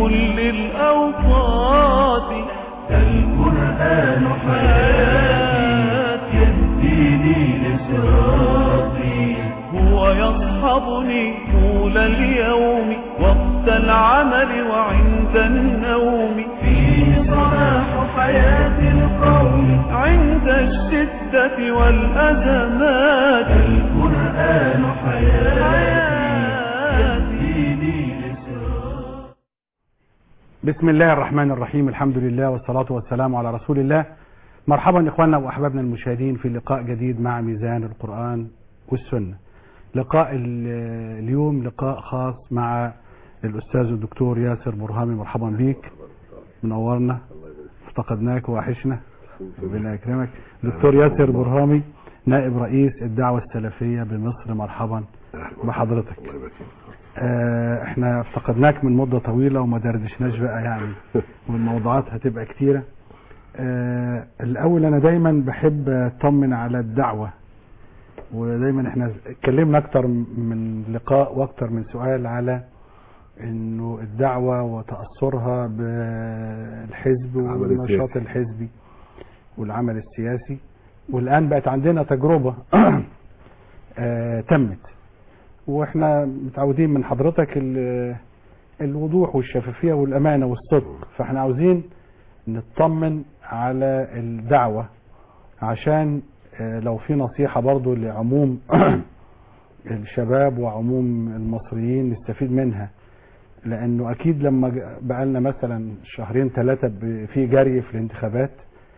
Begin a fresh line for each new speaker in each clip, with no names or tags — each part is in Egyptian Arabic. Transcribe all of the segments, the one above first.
كل الأوقات القرآن حياتي يهديني لصراطي هو يصحبني طول اليوم وقت العمل وعند النوم فيه صلاح حياة القوم عند الشدة والأزمات القرآن حياتي يهديني لصراطي
بسم الله الرحمن الرحيم الحمد لله والصلاة والسلام على رسول الله مرحبا إخواننا وأحبابنا المشاهدين في لقاء جديد مع ميزان القرآن والسنة لقاء ال- اليوم لقاء خاص مع الأستاذ الدكتور ياسر برهامي مرحبا بيك منورنا افتقدناك وحشنا ربنا يكرمك دكتور ياسر برهامي نائب رئيس الدعوة السلفية بمصر مرحبا بحضرتك آه، احنا افتقدناك من مدة طويلة وما دردشناش بقى يعني والموضوعات هتبقى كتيرة آه، الاول انا دايما بحب اطمن على الدعوة ودايما احنا اتكلمنا اكتر من لقاء واكتر من سؤال على انه الدعوة وتأثرها بالحزب
العمل
والنشاط
السياسي.
الحزبي والعمل السياسي والان بقت عندنا تجربة آه، تمت واحنا متعودين من حضرتك ال- الوضوح والشفافية والأمانة والصدق فاحنا عاوزين نطمن على الدعوة عشان آه، لو في نصيحة برضو لعموم الشباب وعموم المصريين نستفيد منها لانه اكيد لما ج- بقالنا مثلا شهرين ثلاثة ب- في جري في الانتخابات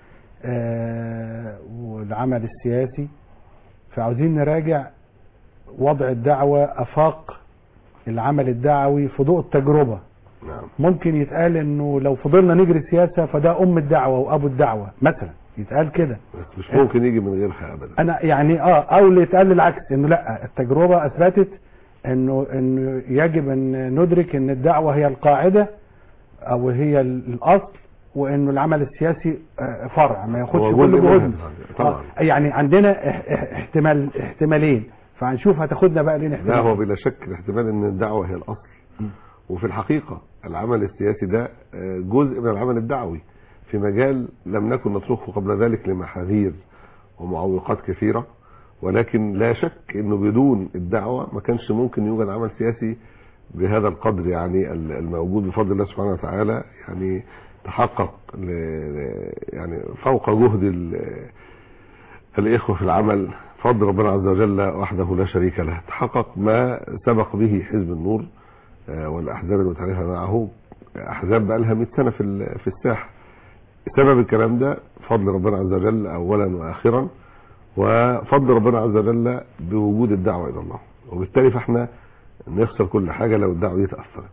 آه، والعمل السياسي فعاوزين نراجع وضع الدعوة افاق العمل الدعوي في ضوء التجربة
نعم
ممكن يتقال انه لو فضلنا نجري سياسة فده ام الدعوة وابو الدعوة مثلا يتقال كده
بس مش ممكن يجي من غيرها ابدا
انا يعني اه او اللي يتقال العكس انه لا التجربة اثبتت انه انه يجب ان ندرك ان الدعوة هي القاعدة او هي ال- الاصل وانه العمل السياسي آه، فرع ما ياخدش
هو
كل
جزء
جهدنا
منها طبعا
آه، يعني عندنا اح- اح- احتمال احتمالين فهنشوف هتاخدنا بقى لين
لا
احتمال
هو بلا شك الاحتمال ان الدعوه هي الاصل وفي الحقيقه العمل السياسي ده آه، جزء من العمل الدعوي في مجال لم نكن نتركه قبل ذلك لمحاذير ومعوقات كثيره ولكن لا شك انه بدون الدعوه ما كانش ممكن يوجد عمل سياسي بهذا القدر يعني ال- الموجود بفضل الله سبحانه وتعالى يعني تحقق ل- ل- يعني فوق جهد ال- الإخوة في العمل فضل ربنا عز وجل وحده لا شريك له تحقق ما سبق به حزب النور آه، والأحزاب المتعرفة معه أحزاب بقى لها 100 سنة في ال- في الساحة سبب الكلام ده فضل ربنا عز وجل أولا وآخرا وفضل ربنا عز وجل بوجود الدعوة إلى الله وبالتالي فاحنا نخسر كل حاجة لو الدعوة دي تأثرت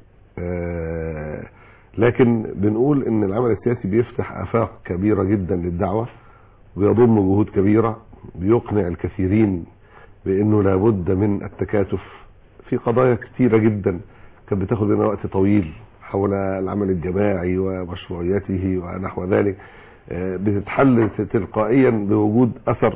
آه، لكن بنقول ان العمل السياسي بيفتح افاق كبيرة جدا للدعوة بيضم جهود كبيرة بيقنع الكثيرين بانه لابد من التكاتف في قضايا كثيرة جدا كانت بتاخد لنا وقت طويل حول العمل الجماعي ومشروعيته ونحو ذلك آه، بتتحل تلقائيا بوجود اثر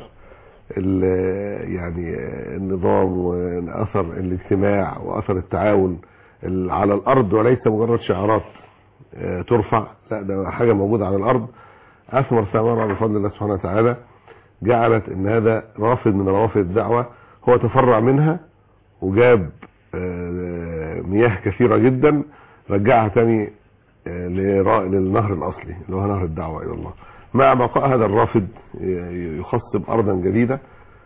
ال- يعني آه، النظام واثر الاجتماع واثر التعاون ال- على الارض وليس مجرد شعارات آه، ترفع لا ده حاجه موجوده على الارض اثمر ثمرة بفضل الله سبحانه وتعالى جعلت ان هذا رافد من روافد الدعوه هو تفرع منها وجاب آه، مياه كثيره جدا رجعها تاني آه، لرا- للنهر الاصلي اللي هو نهر الدعوه الى الله مع بقاء هذا الرافد ي- يخصب ارضا جديده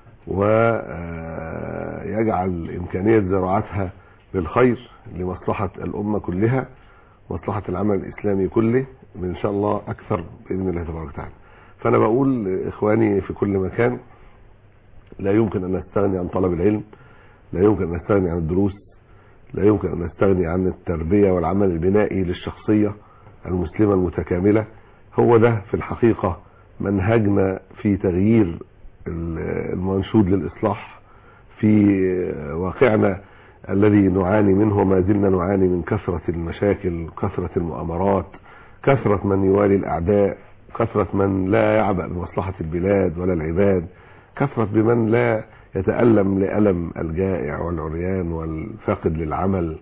ويجعل امكانيه زراعتها للخير لمصلحه الامه كلها مصلحه العمل الاسلامي كله ان شاء الله اكثر باذن الله تبارك وتعالى فانا بقول اخواني في كل مكان لا يمكن ان نستغني عن طلب العلم لا يمكن ان نستغني عن الدروس لا يمكن ان نستغني عن التربيه والعمل البنائي للشخصيه المسلمه المتكامله هو ده في الحقيقه منهجنا في تغيير ال- المنشود للاصلاح في واقعنا الذي نعاني منه وما زلنا نعاني من كثرة المشاكل كثرة المؤامرات كثرة من يوالي الأعداء كثرة من لا يعبأ بمصلحة البلاد ولا العباد كثرة بمن لا يتألم لألم الجائع والعريان والفاقد للعمل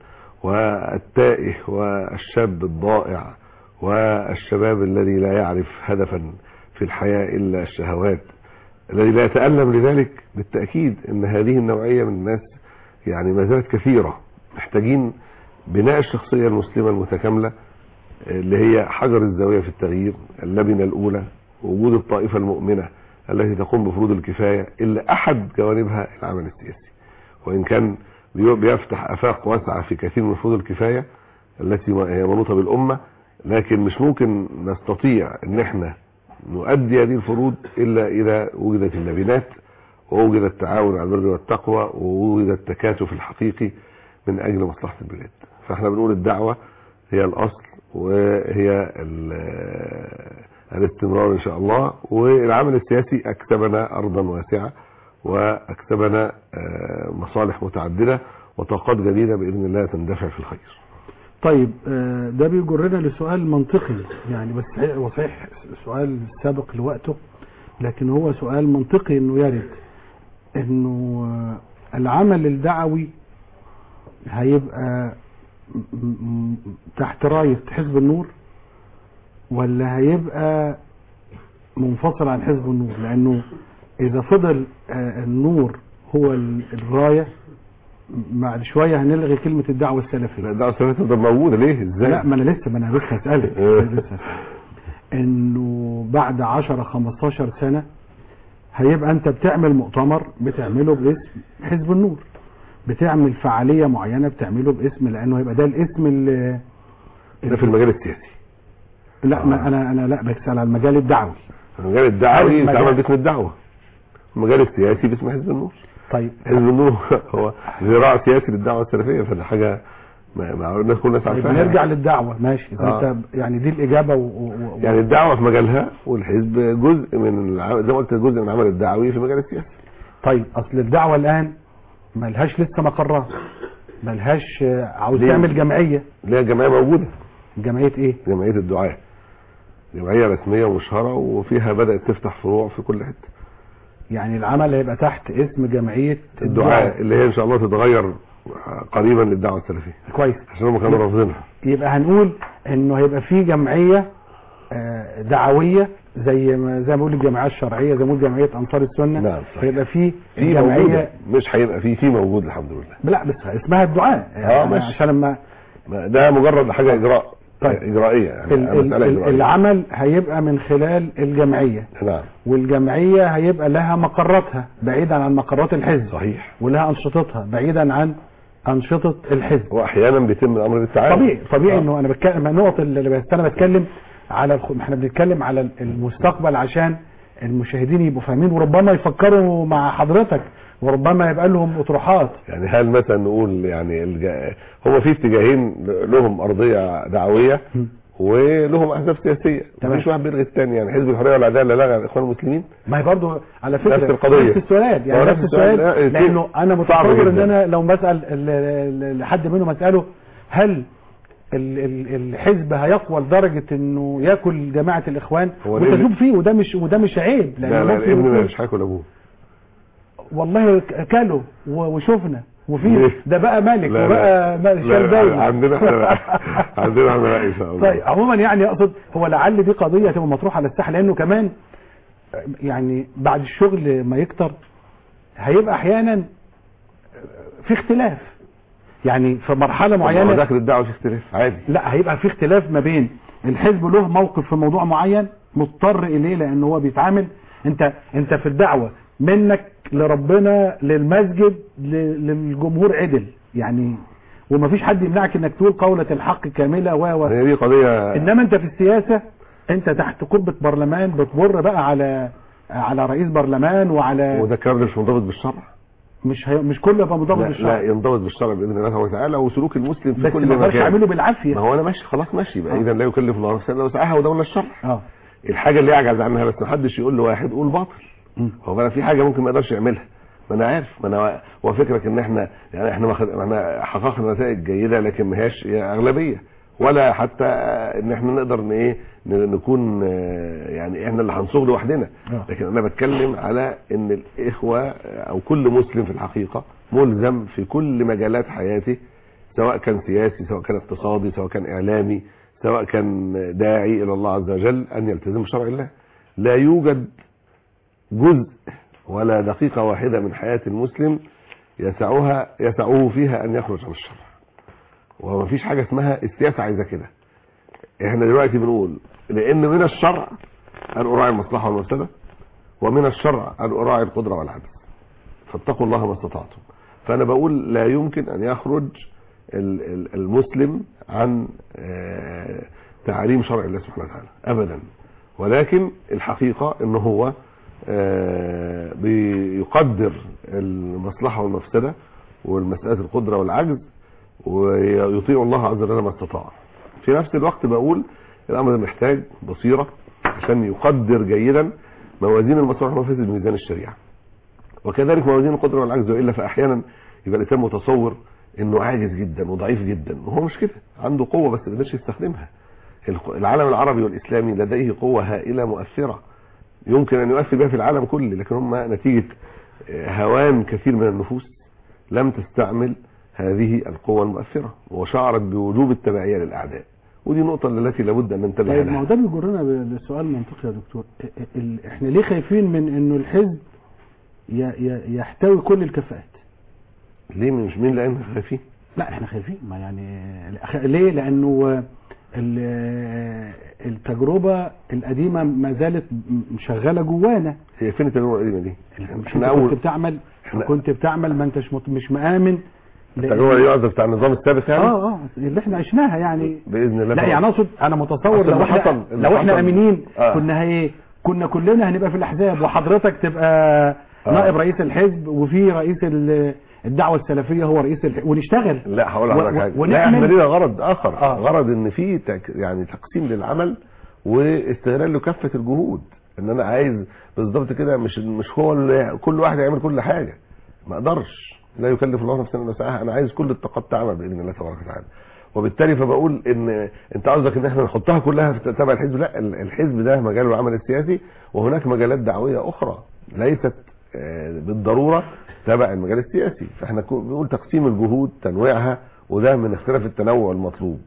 والتائه والشاب الضائع والشباب الذي لا يعرف هدفا في الحياة إلا الشهوات الذي لا يتألم لذلك بالتأكيد أن هذه النوعية من الناس يعني ما زالت كثيرة محتاجين بناء الشخصية المسلمة المتكاملة اللي هي حجر الزاوية في التغيير اللبنة الأولى وجود الطائفة المؤمنة التي تقوم بفروض الكفاية إلا أحد جوانبها العمل السياسي وإن كان بي- بيفتح آفاق واسعة في كثير من فروض الكفاية التي هي منوطة بالأمة لكن مش ممكن نستطيع ان احنا نؤدي هذه الفروض الا اذا وجدت اللبنات ووجد التعاون على البر والتقوى ووجد التكاتف الحقيقي من اجل مصلحة البلاد فاحنا بنقول الدعوة هي الاصل وهي ال- الاستمرار ان شاء الله والعمل السياسي اكسبنا ارضا واسعة واكسبنا آه، مصالح متعددة وطاقات جديدة باذن الله تندفع في الخير
طيب آه، ده بيجرنا لسؤال منطقي يعني بس هو صحيح سؤال سابق لوقته لكن هو سؤال منطقي انه يرد انه آه، العمل الدعوي هيبقى م- م- تحت راية حزب النور ولا هيبقى منفصل عن حزب النور لانه اذا فضل آه، النور هو ال- الراية بعد شوية هنلغي كلمة الدعوة السلفية
لا الدعوة السلفية تفضل موجودة ليه ازاي
لا ما انا لسه ما انا لسه هسألك
إيه.
لسه هسألك. انه بعد 10 15 سنة هيبقى انت بتعمل مؤتمر بتعمله باسم حزب النور بتعمل فعالية معينة بتعمله باسم لانه هيبقى ده الاسم اللي
ده في المجال السياسي
لا ما انا انا لا بسأل على المجال الدعوي
المجال الدعوي
المجال-
يتعمل باسم الدعوة المجال السياسي باسم حزب النور
طيب
حزب النور هو ذراع سياسي للدعوة السلفية فده حاجة ما ما الناس كل الناس
طيب
عارفاها
نرجع للدعوة ماشي إذا
آه.
انت يعني دي الإجابة و... و... و...
يعني الدعوة في مجالها والحزب جزء من الع- زي ما قلت جزء من العمل الدعوي في المجال السياسي
طيب اصل الدعوة الان ملهاش لسه مقرها ملهاش آه، عاوز
ليه؟
تعمل جمعية
اللي هي جمعية موجودة
جمعية ايه
جمعية الدعاة جمعية رسمية ومشهرة وفيها بدأت تفتح فروع في كل حتة
يعني العمل هيبقى تحت اسم جمعية
الدعاء اللي هي ان شاء الله تتغير قريبا للدعوة السلفية
كويس
عشان هم كانوا رافضينها
يبقى هنقول انه هيبقى في جمعية آه، دعوية زي ما زي ما بقول الجمعية الشرعية زي ما بقول جمعية انصار السنة
نعم، صحيح.
هيبقى في
في موجودة
جمعية
مش هيبقى في في موجود الحمد لله
لا بس اسمها الدعاء يعني
آه، ماشي.
عشان لما
ما- ده مجرد حاجة اجراء
طيب.
اجرائية يعني
ال- ال-
مسألة
ال-
إجرائية.
العمل هيبقى من خلال الجمعية
نعم
والجمعية هيبقى لها مقراتها بعيدا عن مقرات الحزب
صحيح
ولها أنشطتها بعيدا عن أنشطة الحزب
واحيانا بيتم الامر بالتعاون
طبيعي طبيعي
آه.
انه انا بتكلم النقط اللي بس انا بتكلم على الخ... احنا بنتكلم على المستقبل عشان المشاهدين يبقوا فاهمين وربما يفكروا مع حضرتك وربما يبقى لهم اطروحات
يعني هل مثلا نقول يعني الج... هو في اتجاهين لهم ارضيه دعويه ولهم احزاب سياسيه
تمام.
مفيش واحد بيلغي الثاني يعني حزب الحريه والعداله لغى الاخوان المسلمين
ما هي برضه على فكره
نفس القضية.
نفس السؤال يعني
هو
نفس
نفس السؤال.
السؤال
لا،
لانه انا
صعب
متصور ان
جدا.
انا لو بسال ال- ال- لحد منهم اساله هل ال- ال- الحزب هيقوى لدرجه انه ياكل جماعه الاخوان
هو ليه-
وتجوب فيه وده مش وده مش عيب
لا
لأنه
لا
ممكن
الابن
يكون-
مش هياكل ابوه
والله ك- كلوا و- وشفنا وفي
ليه؟
ده بقى ملك
لا
وبقى
لا,
م-
لا,
شال
لا
دولة
عندنا احنا لا. عندنا احنا لا ان شاء الله
طيب عموما يعني اقصد هو لعل دي قضيه تبقى مطروحه على الساحه لانه كمان يعني بعد الشغل ما يكتر هيبقى احيانا في اختلاف يعني في مرحله
هو
معينه
داخل الدعوه في اختلاف عادي
لا هيبقى في اختلاف ما بين الحزب له موقف في موضوع معين مضطر اليه لان هو بيتعامل انت انت في الدعوه منك لربنا للمسجد ل- للجمهور عدل يعني ومفيش حد يمنعك انك تقول قولة الحق كاملة و و
هي دي قضيه
انما انت في السياسة انت تحت قبة برلمان بتمر بقى على على رئيس برلمان وعلى
وده الكلام ده مش منضبط بالشرع
مش هي مش كله يبقى مضبط
لا, لا
بالشرع
ينضبط بالشرع باذن الله سبحانه وتعالى وسلوك المسلم في
بس
كل
ما اقدرش
مكان
اعمله
ما
بالعافية
هو انا ماشي خلاص ماشي يبقى
آه.
اذا لا يكلف الله نفسا الا وسعها وده ولا الشرع
اه
الحاجه اللي يعجز عنها بس محدش يقول لواحد قول باطل
مم.
هو انا في حاجه ممكن ما اقدرش يعملها ما انا عارف ما انا هو فكرك ان احنا يعني احنا ما خد- احنا حققنا نتائج جيده لكن ما هياش هي اغلبيه ولا حتى ان احنا نقدر ن- ايه ن- نكون آه، يعني احنا اللي هنصوغ لوحدنا
آه.
لكن انا بتكلم على ان الاخوه او كل مسلم في الحقيقه ملزم في كل مجالات حياته سواء كان سياسي سواء كان اقتصادي سواء كان اعلامي سواء كان داعي الى الله عز وجل ان يلتزم بشرع الله لا يوجد جزء ولا دقيقة واحدة من حياة المسلم يسعها يسعه فيها ان يخرج عن الشرع وما فيش حاجة اسمها السياسة عايزة كده احنا دلوقتي بنقول لان من الشرع ان اراعي المصلحة والمفسدة ومن الشرع ان اراعي القدرة والعجز فاتقوا الله ما استطعتم فانا بقول لا يمكن ان يخرج ال- ال- المسلم عن آه، تعاليم شرع الله سبحانه وتعالى ابدا ولكن الحقيقة ان هو آه، بيقدر المصلحة والمفسدة والمسألة القدرة والعجز ويطيع الله عز وجل ما استطاع في نفس الوقت بقول الامر ده محتاج بصيرة عشان يقدر جيدا موازين المصالح والمفاسد بميزان الشريعة وكذلك موازين القدرة والعجز والا فاحيانا يبقى الانسان متصور انه عاجز جدا وضعيف جدا وهو مش كده عنده قوة بس ما يقدرش يستخدمها الق- العالم العربي والاسلامي لديه قوة هائلة مؤثرة يمكن ان يؤثر بها في العالم كله لكن هم نتيجة آه، هوان كثير من النفوس لم تستعمل هذه القوة المؤثرة وشعرت بوجوب التبعية للأعداء ودي نقطة التي لابد أن ننتبه
طيب ما هو
لها
ده بيجرنا ب- لسؤال منطقي يا دكتور ال- ال- احنا ليه خايفين من انه الحزب ي- ي- يحتوي كل الكفاءات
ليه مش مين لأن خايفين
لا احنا خايفين ما يعني ليه لانه ال- التجربة القديمة ما زالت م- شغالة جوانا
هي فين التجربة القديمة دي؟
مش انت
احنا
كنت
أول
بتعمل
احنا-
كنت بتعمل ما انتش مت- مش مآمن لأن-
التجربة دي قصدك بتاع النظام السابق يعني؟
اه اه اللي احنا عشناها يعني
بإذن الله
لا
طبعا.
يعني اقصد انا متصور
أصل
لو
اللي
احنا
حصل- اللي
لو احنا
حصل-
امنين
آه.
كنا ايه كنا كلنا هنبقى في الاحزاب وحضرتك تبقى
آه.
نائب رئيس الحزب وفي رئيس ال- الدعوه السلفيه هو رئيس الحزب ونشتغل
لا هقول
و-
لحضرتك
و-
حاجة لا
ونعمل-
احنا لينا غرض آخر
آه.
غرض إن في تك... يعني تقسيم للعمل واستغلال لكافة الجهود إن أنا عايز بالظبط كده مش مش هو اللي كل واحد يعمل كل حاجة ما أقدرش لا يكلف الله نفسا إلا وسعها أنا عايز كل الطاقات تعمل بإذن الله تبارك وتعالى وبالتالي فبقول ان انت قصدك ان احنا نحطها كلها في تبع الحزب لا ال- الحزب ده مجاله العمل السياسي وهناك مجالات دعويه اخرى ليست آه، بالضروره تبع المجال السياسي فاحنا كو- بنقول تقسيم الجهود تنويعها وده من اختلاف التنوع المطلوب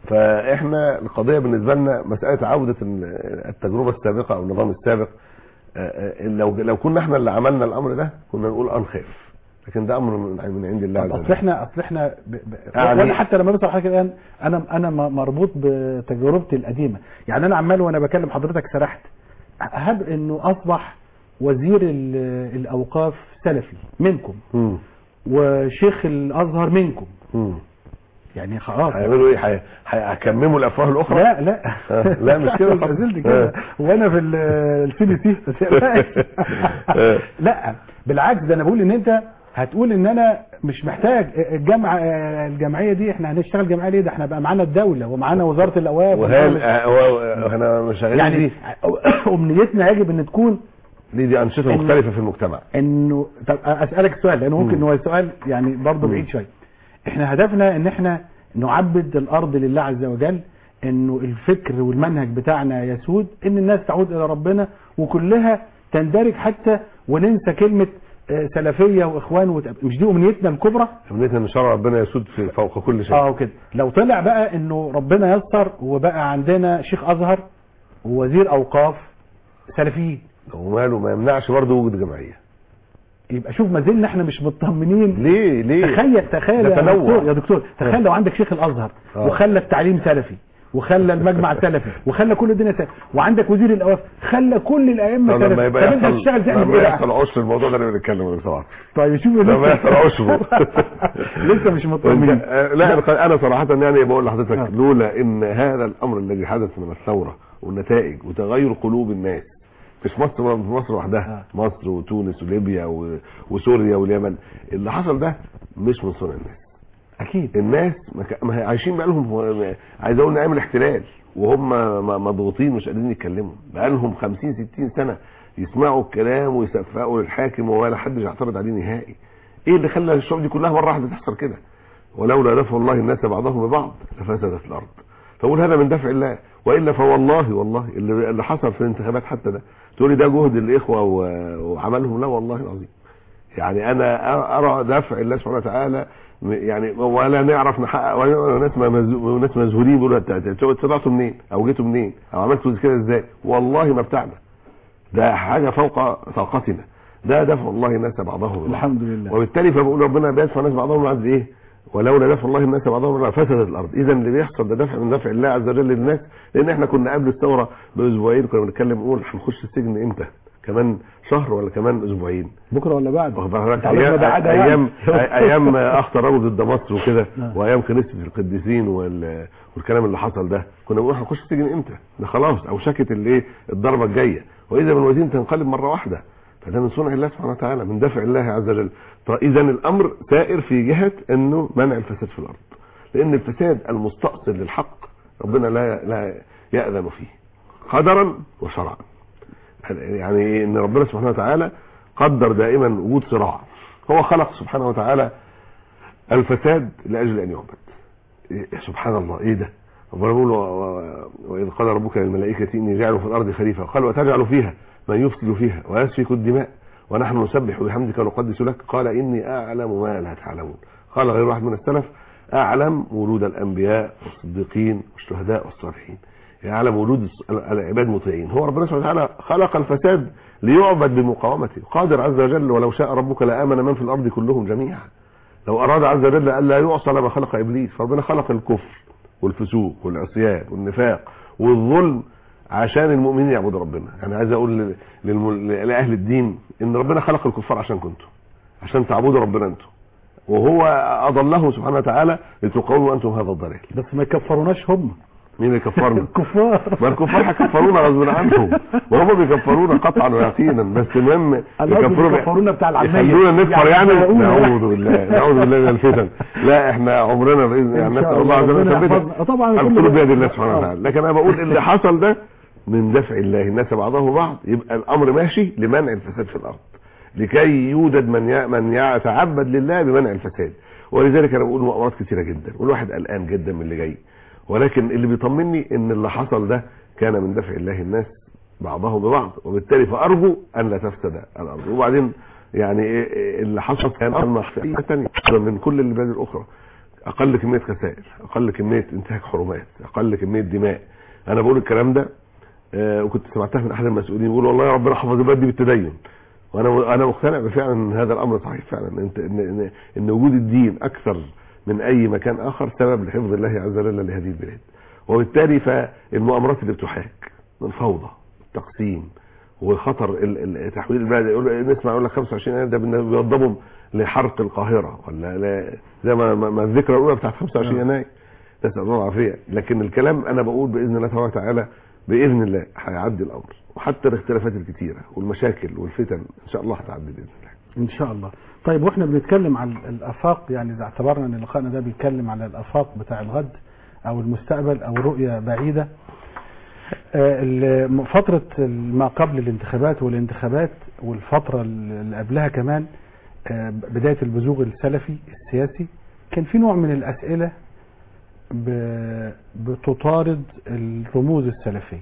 فاحنا القضيه بالنسبه لنا مساله عوده ال- التجربه السابقه او النظام السابق آه، آه، لو لو كنا احنا اللي عملنا الامر ده كنا نقول انخاف لكن ده امر من من عند الله عز
اصل
وجل
احنا اصل احنا ب... ب...
يعني-
وانا حتى لما بسال حضرتك الان انا انا م- مربوط بتجربتي القديمه يعني انا عمال وانا بكلم حضرتك سرحت هب انه اصبح وزير ال- الاوقاف سلفي منكم
مم.
وشيخ الازهر منكم
مم.
يعني خلاص
هيعملوا ايه هي- هيكمموا الافواه الاخرى
لا لا
آه، لا، مش كده
ما
طبعا.
زلت كده
آه.
وانا في السي بي سي ما تقلقش.
آه.
لا بالعكس ده انا بقول ان انت هتقول ان انا مش محتاج الجامعه الجمعيه دي احنا هنشتغل جمعيه ليه ده احنا بقى معانا الدوله ومعانا وزاره الاوقاف
وهل آه، و- احنا مش شغالين
يعني
دي
امنيتنا يجب ان تكون
دي دي انشطه
إن-
مختلفه في المجتمع
انه طب اسالك سؤال لانه ممكن
مم.
هو السؤال يعني برضه
مم.
بعيد شويه احنا هدفنا ان احنا نعبد الارض لله عز وجل انه الفكر والمنهج بتاعنا يسود ان الناس تعود الى ربنا وكلها تندرج حتى وننسى كلمه آه، سلفيه واخوان وتق- مش دي امنيتنا الكبرى
امنيتنا ان شرع ربنا يسود في فوق كل شيء
اه وكده لو طلع بقى انه ربنا يستر وبقى عندنا شيخ ازهر ووزير اوقاف سلفيين
وماله ما يمنعش برضه وجود جمعيه
يبقى شوف ما زلنا احنا مش مطمنين
ليه ليه
تخيل تخيل
ده
يا
تنوع.
دكتور يا دكتور تخيل لو عندك شيخ الازهر
آه.
وخلى التعليم سلفي وخلى المجمع سلفي وخلى كل الدنيا سلفي وعندك وزير الاوقاف خلى كل الائمه
طب لما
سلفي
يبقى
طب انت
يحصل
هتشتغل تعمل
لما
ايه
يحصل
بقى؟
عشر الموضوع ده اللي بنتكلم بصراحه
طيب شوف
لما يحصل عشر
لسه مش مطمنين
آه، لا أنا- انا صراحه يعني بقول لحضرتك
آه.
لولا ان هذا الامر الذي حدث من الثوره والنتائج وتغير قلوب الناس مش مصر مصر وحدها مصر وتونس وليبيا و- وسوريا واليمن اللي حصل ده مش من صنع الناس
اكيد
الناس ما كا- ما هي عايشين بقالهم هو- عايز اقول نعمل احتلال وهم م- مضغوطين مش قادرين يتكلموا بقالهم 50 60 سنه يسمعوا الكلام ويسفقوا للحاكم ولا حد يعترض عليه نهائي ايه اللي خلى الشعوب دي كلها مره واحده تحصل كده ولولا دفع الله الناس بعضهم ببعض لفسدت الارض فاقول هذا من دفع الله والا فوالله والله اللي اللي حصل في الانتخابات حتى ده تقولي ده جهد الاخوه و- وعملهم لا والله العظيم يعني انا ارى دفع الله سبحانه وتعالى م- يعني ولا نعرف نحقق ولا ناس ما مز- وناس مذهولين بيقولوا انت- انت طلعتوا منين او جيتوا منين او عملتوا كده ازاي والله ما بتاعنا ده حاجه فوق طاقتنا ده دفع الله الناس بعضهم ببعض.
الحمد لله
وبالتالي فبقول ربنا بيدفع الناس بعضهم بعض ايه ولولا دفع الله الناس بعضهم بعض فسدت الارض اذا اللي بيحصل ده دفع من دفع الله عز وجل للناس لان احنا كنا قبل الثوره باسبوعين كنا بنتكلم نقول هنخش السجن امتى كمان شهر ولا كمان اسبوعين
بكره ولا بعد
واخد بالك؟
انت عارف
ايام
ده عادة يعني.
ايام ايام اخطر رجل ضد مصر وكده
نعم.
وايام كنيسه القديسين وال- والكلام اللي حصل ده كنا بنقول هنخش السجن امتى ده خلاص اوشكت الايه الضربه الجايه واذا بالوزين تنقلب مره واحده فده من صنع الله سبحانه وتعالى من دفع الله عز وجل اذا الامر سائر في جهه انه منع الفساد في الارض لان الفساد المستأصل للحق ربنا لا لا يأذن فيه قدرا وشرعا يعني ان ربنا سبحانه وتعالى قدر دائما وجود صراع هو خلق سبحانه وتعالى الفساد لاجل ان يعبد إيه سبحان الله ايه ده ربنا بيقول و- و- واذ قال ربك للملائكه اني جاعل في الارض خليفه قال وتجعل فيها من يفسد فيها ويسفك الدماء ونحن نسبح بحمدك ونقدس لك قال اني اعلم ما لا تعلمون قال غير واحد من السلف اعلم ورود الانبياء والصديقين والشهداء والصالحين يعلم وجود الص- العباد مطيعين هو ربنا سبحانه وتعالى خلق الفساد ليعبد بمقاومته قادر عز وجل ولو شاء ربك لامن من في الارض كلهم جميعا لو اراد عز وجل الا يعصى لما خلق ابليس فربنا خلق الكفر والفسوق والعصيان والنفاق والظلم عشان المؤمنين يعبدوا ربنا يعني عايز اقول لل- للم- لاهل الدين ان ربنا خلق الكفار عشان كنتم عشان تعبدوا ربنا انتم وهو اضله سبحانه وتعالى لتقولوا انتم هذا الضلال
بس ما يكفروناش هم
مين اللي كفرنا
الكفار
ما الكفار هيكفرونا غصب عنهم وهم بيكفرونا قطعا ويقينا بس المهم
الناس بيكفرونا بتاع العامية.
يخلونا نكفر
يعني
يعني
يقولوا-
نعوذ بالله نعوذ بالله من الفتن لا احنا عمرنا باذن يعني
إن شاء
نسال الله عز
الله
وجل
ربنا
ثبتها
يحفظنا. طبعا كل
القلوب
ده-
بيد الله سبحانه
آه.
وتعالى لكن انا بقول اللي حصل ده من دفع الله الناس بعضهم بعض يبقى الامر ماشي لمنع الفساد في الارض لكي يوجد من ي... من يتعبد لله بمنع الفساد ولذلك انا بقول مؤامرات كثيره جدا والواحد قلقان جدا من اللي جاي ولكن اللي بيطمني ان اللي حصل ده كان من دفع الله الناس بعضهم ببعض وبالتالي فارجو ان لا تفسد الارض وبعدين يعني إيه- إيه اللي حصل كان امر في حاجه ثانيه من كل البلاد الاخرى اقل كميه خسائر اقل كميه انتهاك حرمات اقل كميه دماء انا بقول الكلام ده آه، وكنت سمعتها من احد المسؤولين بيقول والله يا ربنا حفظ البلد دي بالتدين وانا انا مقتنع بفعلا ان هذا الامر صحيح فعلا انت ان ان, إن وجود الدين اكثر من اي مكان اخر سبب لحفظ الله عز وجل لهذه البلاد وبالتالي فالمؤامرات اللي بتحاك من فوضى التقسيم وخطر ال- ال- تحويل البلد يقول نسمع يقول لك 25 ده بن- بيوضبهم لحرق القاهره ولا لا زي ما ما ما الذكرى الاولى بتاعت 25
نعم.
يناير نسال الله العافيه لكن الكلام انا بقول باذن الله تبارك وتعالى باذن الله هيعدي الامر وحتى الاختلافات الكتيره والمشاكل والفتن ان شاء الله هتعدي باذن الله
ان شاء الله طيب واحنا بنتكلم عن الافاق يعني اذا اعتبرنا ان لقائنا ده بيتكلم على الافاق بتاع الغد او المستقبل او رؤيه بعيده آه، ال- فتره ما قبل الانتخابات والانتخابات والفتره اللي قبلها كمان آه، بدايه البزوغ السلفي السياسي كان في نوع من الاسئله ب- بتطارد الرموز السلفيه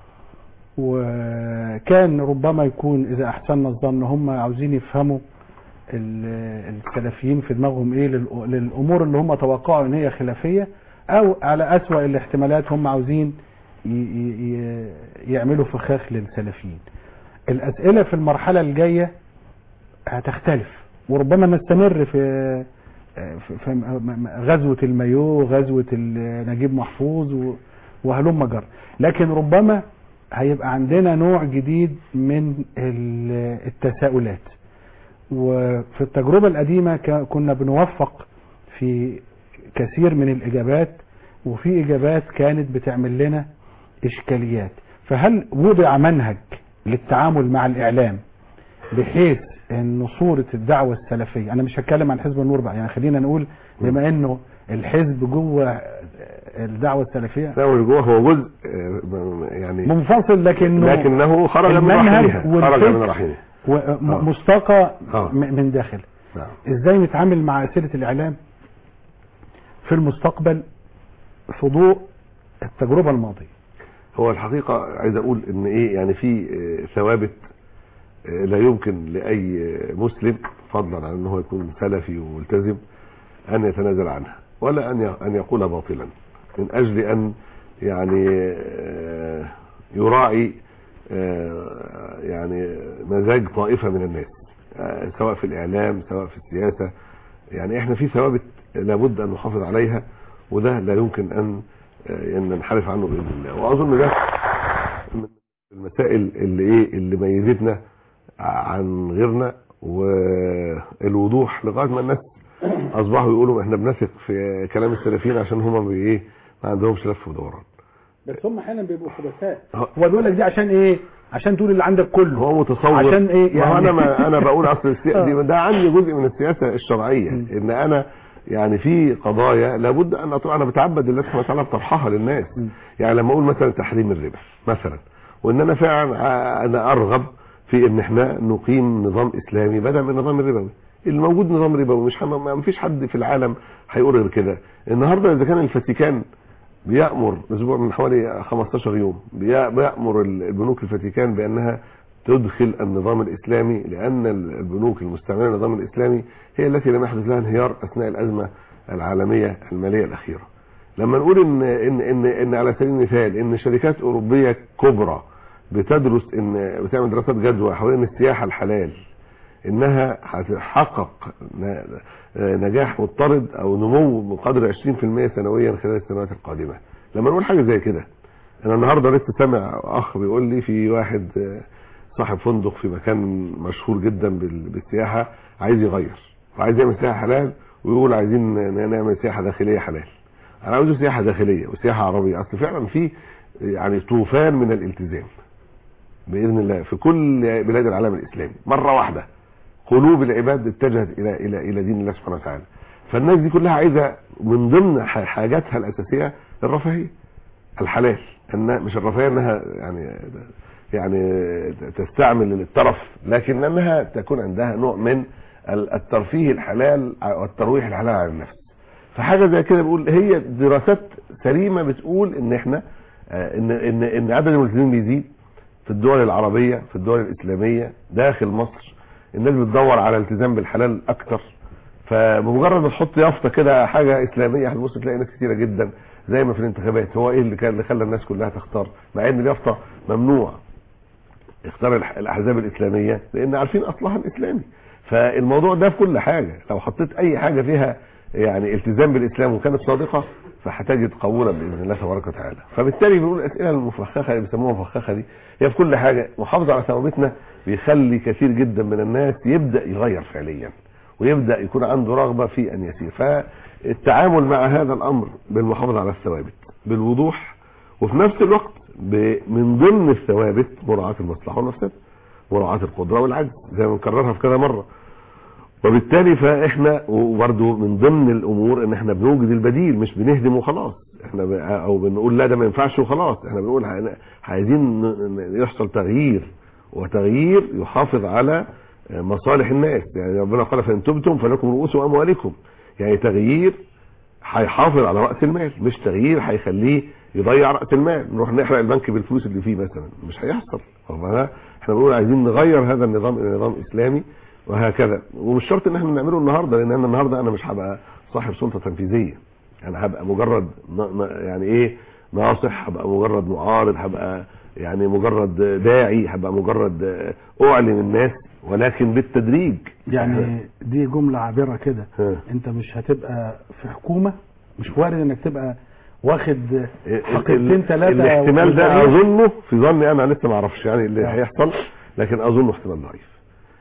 وكان ربما يكون اذا احسننا الظن هم عاوزين يفهموا ال- السلفيين في دماغهم ايه للأ- للامور اللي هم توقعوا ان هي خلافيه او على اسوأ الاحتمالات هم عاوزين ي- ي- ي- يعملوا فخاخ للسلفيين الاسئله في المرحله الجايه هتختلف وربما نستمر في في في م- م- غزوه المايو غزوه ال- نجيب محفوظ و- وهلم جر لكن ربما هيبقى عندنا نوع جديد من ال- التساؤلات وفي التجربة القديمة ك- كنا بنوفق في كثير من الإجابات وفي إجابات كانت بتعمل لنا إشكاليات فهل وضع منهج للتعامل مع الإعلام بحيث ان صورة الدعوة السلفية انا مش هتكلم عن حزب النور بقى يعني خلينا نقول بما انه الحزب جوه الدعوة السلفية
لا هو جوه هو جزء آه، م- يعني
منفصل لكنه
لكنه خرج من
المنهج
رحمها خرج
والفكر
من رحمها آه.
ومستقى
آه.
م- من داخل
نعم
ازاي نتعامل مع اسئله الاعلام في المستقبل في ضوء التجربه الماضيه
هو الحقيقة عايز اقول ان ايه يعني في آه، ثوابت آه، لا يمكن لاي آه، مسلم فضلا عن ان هو يكون سلفي وملتزم ان يتنازل عنها ولا ان ي- ان يقول باطلا من اجل ان يعني آه، يراعي آه، يعني مزاج طائفه من الناس آه، سواء في الاعلام سواء في السياسه يعني احنا في ثوابت لابد ان نحافظ عليها وده لا يمكن ان آه، ان ننحرف عنه باذن الله واظن ده من المسائل اللي ايه اللي ميزتنا عن غيرنا والوضوح لغايه ما الناس اصبحوا يقولوا احنا بنثق في كلام السلفيين عشان هم بي- ايه ما عندهمش لف ودوران
بس هم احيانا بيبقوا خبثاء
هو-
هو بيقول لك دي عشان ايه عشان تقول اللي عندك كله
هو متصور
عشان ايه
ما هو
يعني
انا ما انا بقول اصل السياسه دي ده عندي جزء من السياسه الشرعيه
م.
ان انا يعني في قضايا لابد ان أطلع انا بتعبد الله سبحانه وتعالى بطرحها للناس
م.
يعني لما اقول مثلا تحريم الربا مثلا وان انا فعلا ع- انا ارغب في ان احنا نقيم نظام اسلامي بدل من النظام الربوي الموجود نظام ربوي مش هم- ما فيش حد في العالم هيقول غير كده النهارده اذا كان الفاتيكان بيأمر اسبوع من حوالي 15 يوم بي- بيأمر البنوك الفاتيكان بانها تدخل النظام الاسلامي لان البنوك المستعمله للنظام الاسلامي هي التي لم يحدث لها انهيار اثناء الازمه العالميه الماليه الاخيره. لما نقول ان ان ان, إن على سبيل المثال ان شركات اوروبيه كبرى بتدرس ان بتعمل دراسات جدوى حوالين السياحه الحلال انها هتحقق ن- نجاح مضطرد او نمو بقدر 20% سنويا خلال السنوات القادمه. لما نقول حاجه زي كده انا النهارده لسه سامع اخ بيقول لي في واحد آه، صاحب فندق في مكان مشهور جدا بال- بالسياحه عايز يغير وعايز يعمل سياحه حلال ويقول عايزين ن- نعمل سياحه داخليه حلال انا عاوز سياحه داخليه وسياحه عربيه اصل فعلا في يعني طوفان من الالتزام باذن الله في كل بلاد العالم الاسلامي مره واحده قلوب العباد اتجهت الى الى الى دين الله سبحانه وتعالى فالناس دي كلها عايزه من ضمن ح- حاجاتها الاساسيه الرفاهيه الحلال ان مش الرفاهيه انها يعني يعني تستعمل الترف لكن انها تكون عندها نوع من ال- الترفيه الحلال والترويح الحلال على النفس فحاجه زي كده بقول هي دراسات سليمه بتقول ان احنا آه، ان ان ان عدد الملتزمين بيزيد في الدول العربيه في الدول الاسلاميه داخل مصر الناس بتدور على الالتزام بالحلال اكتر فبمجرد ما تحط يافطه كده حاجه اسلاميه هتبص تلاقي ناس كتيره جدا زي ما في الانتخابات هو ايه اللي كان اللي خلى الناس كلها تختار مع ان اليافطه ممنوع اختار الح- الاحزاب الاسلاميه لان عارفين اصلها الاسلامي فالموضوع ده في كل حاجه لو حطيت اي حاجه فيها يعني التزام بالاسلام وكانت صادقه فهتجد قبولا باذن الله تبارك وتعالى فبالتالي بنقول الاسئله المفخخه اللي بيسموها مفخخه دي هي في كل حاجه محافظه على ثوابتنا بيخلي كثير جدا من الناس يبدا يغير فعليا ويبدا يكون عنده رغبه في ان يسير فالتعامل مع هذا الامر بالمحافظه على الثوابت بالوضوح وفي نفس الوقت ب- من ضمن الثوابت مراعاه المصلحه والمفسده مراعاه القدره والعجز زي ما نكررها في كذا مره وبالتالي فاحنا وبرده من ضمن الامور ان احنا بنوجد البديل مش بنهدم وخلاص احنا ب- او بنقول لا ده ما ينفعش وخلاص احنا بنقول ع- عايزين ن- ن- يحصل تغيير وتغيير يحافظ على مصالح الناس يعني ربنا قال فان تبتم فلكم رؤوس اموالكم يعني تغيير هيحافظ على راس المال مش تغيير هيخليه يضيع راس المال نروح نحرق البنك بالفلوس اللي فيه مثلا مش هيحصل طب احنا بنقول عايزين نغير هذا النظام الى نظام اسلامي وهكذا ومش شرط ان احنا نعمله النهارده لان انا النهارده انا مش هبقى صاحب سلطه تنفيذيه انا هبقى مجرد ن- ن- يعني ايه ناصح هبقى مجرد معارض هبقى يعني مجرد داعي هبقى مجرد اعلن الناس ولكن بالتدريج
يعني دي جملة عابرة كده
ها.
انت مش هتبقى في حكومة مش وارد انك تبقى واخد
ال-
حقيقتين
ال-
ثلاثة
الاحتمال ده
وفريق.
اظنه في ظني انا لسه ما اعرفش يعني اللي
آه.
هيحصل لكن اظنه احتمال ضعيف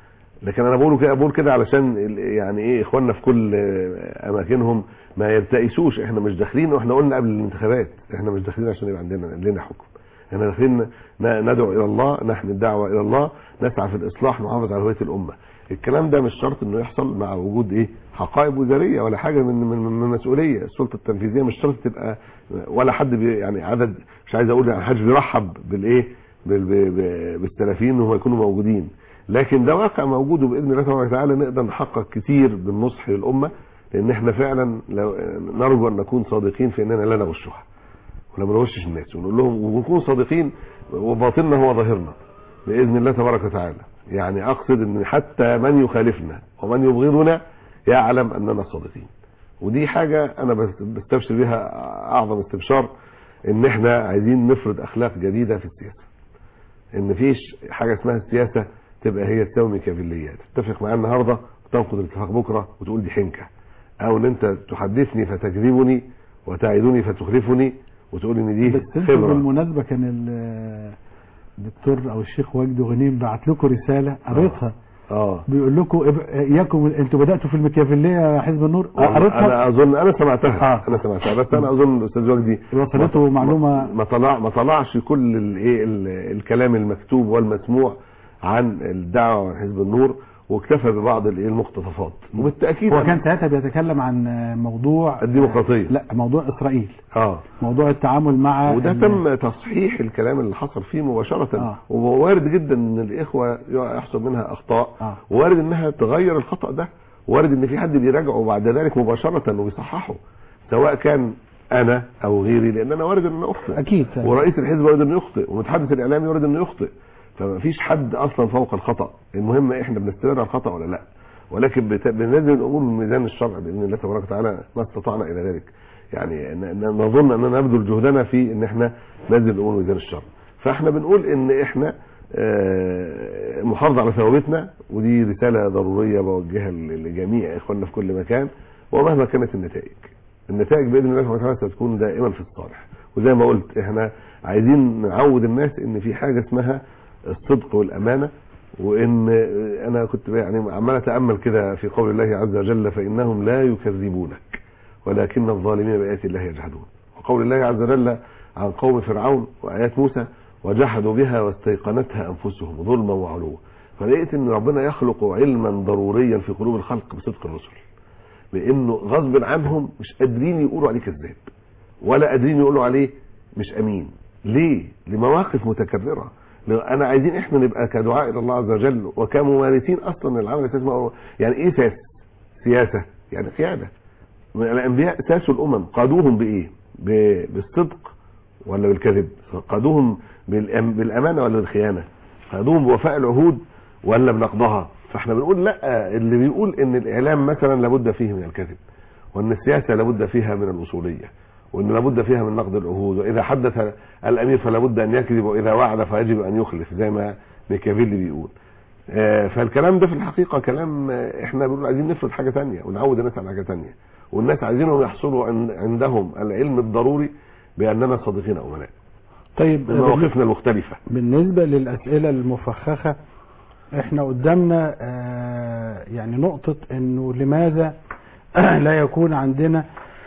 لكن انا بقوله كده بقول كده علشان ال- يعني ايه اخواننا في كل آه، اماكنهم ما يبتئسوش احنا مش داخلين واحنا قلنا قبل الانتخابات احنا مش داخلين عشان يبقى عندنا لنا حكم احنا داخلين ن- ندعو الى الله نحمي الدعوه الى الله نسعى في الاصلاح نحافظ على هويه الامه الكلام ده مش شرط انه يحصل مع وجود ايه حقائب وزاريه ولا حاجه من من, من مسؤوليه السلطه التنفيذيه مش شرط تبقى ولا حد بي يعني عدد مش عايز اقول يعني حدش بيرحب بالايه بال- ب- ب- بالسلفيين ان هو يكونوا موجودين لكن ده واقع موجود وباذن الله تبارك وتعالى نقدر نحقق كتير بالنصح للامه لان احنا فعلا لو نرجو ان نكون صادقين في اننا لا نغشها ولا ما نغشش الناس ونقول لهم ونكون صادقين وباطننا هو ظاهرنا باذن الله تبارك وتعالى يعني اقصد ان حتى من يخالفنا ومن يبغضنا يعلم اننا صادقين ودي حاجة انا بس- بستبشر بيها اعظم استبشار ان احنا عايزين نفرض اخلاق جديدة في السياسة ان فيش حاجة اسمها السياسة تبقى هي تساوي ميكافيلية تتفق معايا النهاردة وتنقض الاتفاق بكرة وتقول دي حنكة او ان انت تحدثني فتكذبني وتعدني فتخلفني وتقول ان دي
بس انتوا
خبرة
بالمناسبة كان ال- الدكتور او الشيخ وجدي غنيم بعت لكم رسالة قريتها
اه
بيقول لكم إب- اياكم انتوا بداتوا في الميكافيليه يا حزب النور قريتها
انا اظن انا سمعتها
آه.
انا سمعتها بس انا اظن الاستاذ وجدي
وصلته
ما-
معلومة-
ما طلع ما طلعش كل الايه ال- الكلام المكتوب والمسموع عن الدعوه وحزب النور واكتفى ببعض الايه المقتطفات وبالتاكيد
هو
أنا-
كان ساعتها بيتكلم عن موضوع
الديمقراطيه
لا موضوع اسرائيل
اه
موضوع التعامل مع
وده
ال-
تم تصحيح الكلام اللي حصل فيه مباشرة
آه.
ووارد جدا ان الاخوة يحصل منها اخطاء
آه.
وارد انها تغير الخطأ ده وارد ان في حد بيراجعه بعد ذلك مباشرة وبيصححه سواء كان انا او غيري لان انا وارد ان انا اخطئ
اكيد
ورئيس الحزب وارد انه يخطئ ومتحدث الاعلامي وارد انه يخطئ فما فيش حد اصلا فوق الخطا المهم احنا بنستمر على الخطا ولا لا ولكن بت- بننزل الامور من ميزان الشرع باذن الله تبارك وتعالى ما استطعنا الى ذلك يعني ن- ن- نظن اننا نبذل جهدنا في ان احنا ننزل الامور من ميزان الشرع فاحنا بنقول ان احنا آه، محافظه على ثوابتنا ودي رساله ضروريه بوجهها ل- لجميع اخواننا في كل مكان ومهما كانت النتائج النتائج باذن الله سبحانه وتعالى ستكون دائما في الصالح وزي ما قلت احنا عايزين نعود الناس ان في حاجه اسمها الصدق والامانه وان انا كنت يعني عمال اتامل كده في قول الله عز وجل فانهم لا يكذبونك ولكن الظالمين بايات الله يجحدون وقول الله عز وجل عن قوم فرعون وايات موسى وجحدوا بها واستيقنتها انفسهم ظلما وعلوا فلقيت ان ربنا يخلق علما ضروريا في قلوب الخلق بصدق الرسل لانه غصب عنهم مش قادرين يقولوا عليه كذاب ولا قادرين يقولوا عليه مش امين ليه لمواقف متكرره لو انا عايزين احنا نبقى كدعاء الى الله عز وجل وكممارسين اصلا العمل السياسي ما- يعني ايه سياسه سياسه يعني قياده الانبياء ساسوا الامم قادوهم بايه ب- بالصدق ولا بالكذب قادوهم بالأم- بالامانه ولا بالخيانه قادوهم بوفاء العهود ولا بنقضها فاحنا بنقول لا اللي بيقول ان الاعلام مثلا لابد فيه من الكذب وان السياسه لابد فيها من الاصوليه وان لابد فيها من نقد العهود واذا حدث الامير فلا بد ان يكذب واذا وعد فيجب ان يخلف زي ما ميكافيلي بيقول آه، فالكلام ده في الحقيقه كلام آه، احنا بنقول عايزين نفرض حاجه تانية ونعود الناس على حاجه تانية والناس عايزينهم يحصلوا عن- عندهم العلم الضروري باننا صادقين امناء
طيب
من مواقفنا المختلفه
بالنسبة للأسئلة المفخخة احنا قدامنا آه، يعني نقطة انه لماذا لا يكون عندنا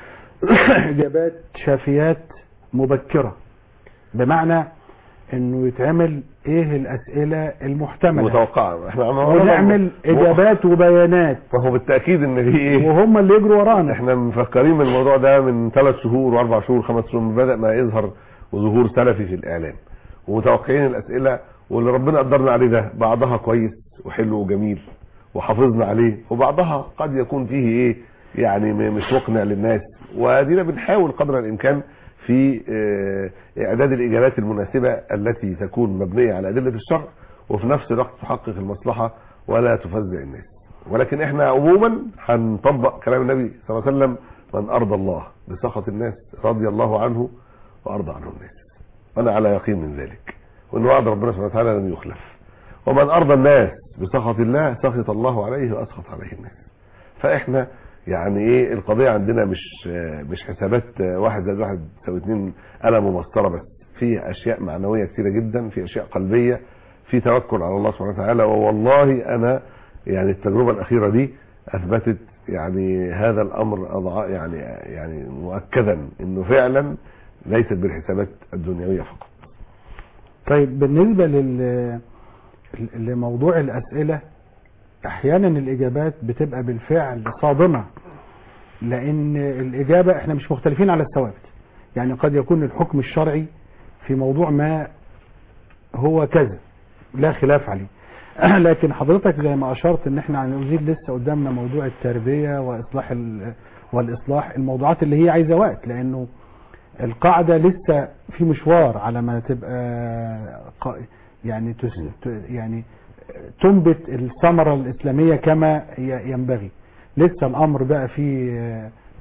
اجابات شافيات مبكرة بمعنى انه يتعمل ايه الاسئلة المحتملة
متوقعه احنا
ونعمل اجابات وبيانات
فهو بالتاكيد ان في ايه
وهم اللي يجروا ورانا
احنا مفكرين من الموضوع ده من ثلاث شهور واربع شهور خمس شهور من بدا ما يظهر ظهور سلفي في الاعلام ومتوقعين الاسئله واللي ربنا قدرنا عليه ده بعضها كويس وحلو وجميل وحافظنا عليه وبعضها قد يكون فيه ايه يعني م- مش مقنع للناس وادينا بنحاول قدر الامكان في اه، اعداد الاجابات المناسبه التي تكون مبنيه على ادله الشرع وفي نفس الوقت تحقق المصلحه ولا تفزع الناس ولكن احنا عموما هنطبق كلام النبي صلى الله عليه وسلم من ارضى الله بسخط الناس رضي الله عنه وارضى عنه الناس وانا على يقين من ذلك وان وعد ربنا سبحانه وتعالى لن يخلف ومن ارضى الناس بسخط الله سخط الله عليه واسخط عليه الناس فاحنا يعني ايه القضيه عندنا مش مش حسابات واحد زائد واحد يساوي اتنين قلم ومسطره بس في اشياء معنويه كثيره جدا في اشياء قلبيه في توكل على الله سبحانه وتعالى ووالله انا يعني التجربه الاخيره دي اثبتت يعني هذا الامر أضع يعني يعني مؤكدا انه فعلا ليست بالحسابات الدنيويه فقط
طيب بالنسبة لل لموضوع الأسئلة أحيانا الإجابات بتبقى بالفعل صادمة لأن الإجابة إحنا مش مختلفين على الثوابت يعني قد يكون الحكم الشرعي في موضوع ما هو كذا لا خلاف عليه لكن حضرتك زي ما أشرت إن إحنا هنزيد لسه قدامنا موضوع التربية وإصلاح ال... والإصلاح الموضوعات اللي هي عايزة وقت لأنه القاعدة لسه في مشوار على ما تبقى قا- يعني تس ت- يعني تنبت الثمرة الإسلامية كما ي- ينبغي لسه الأمر بقى فيه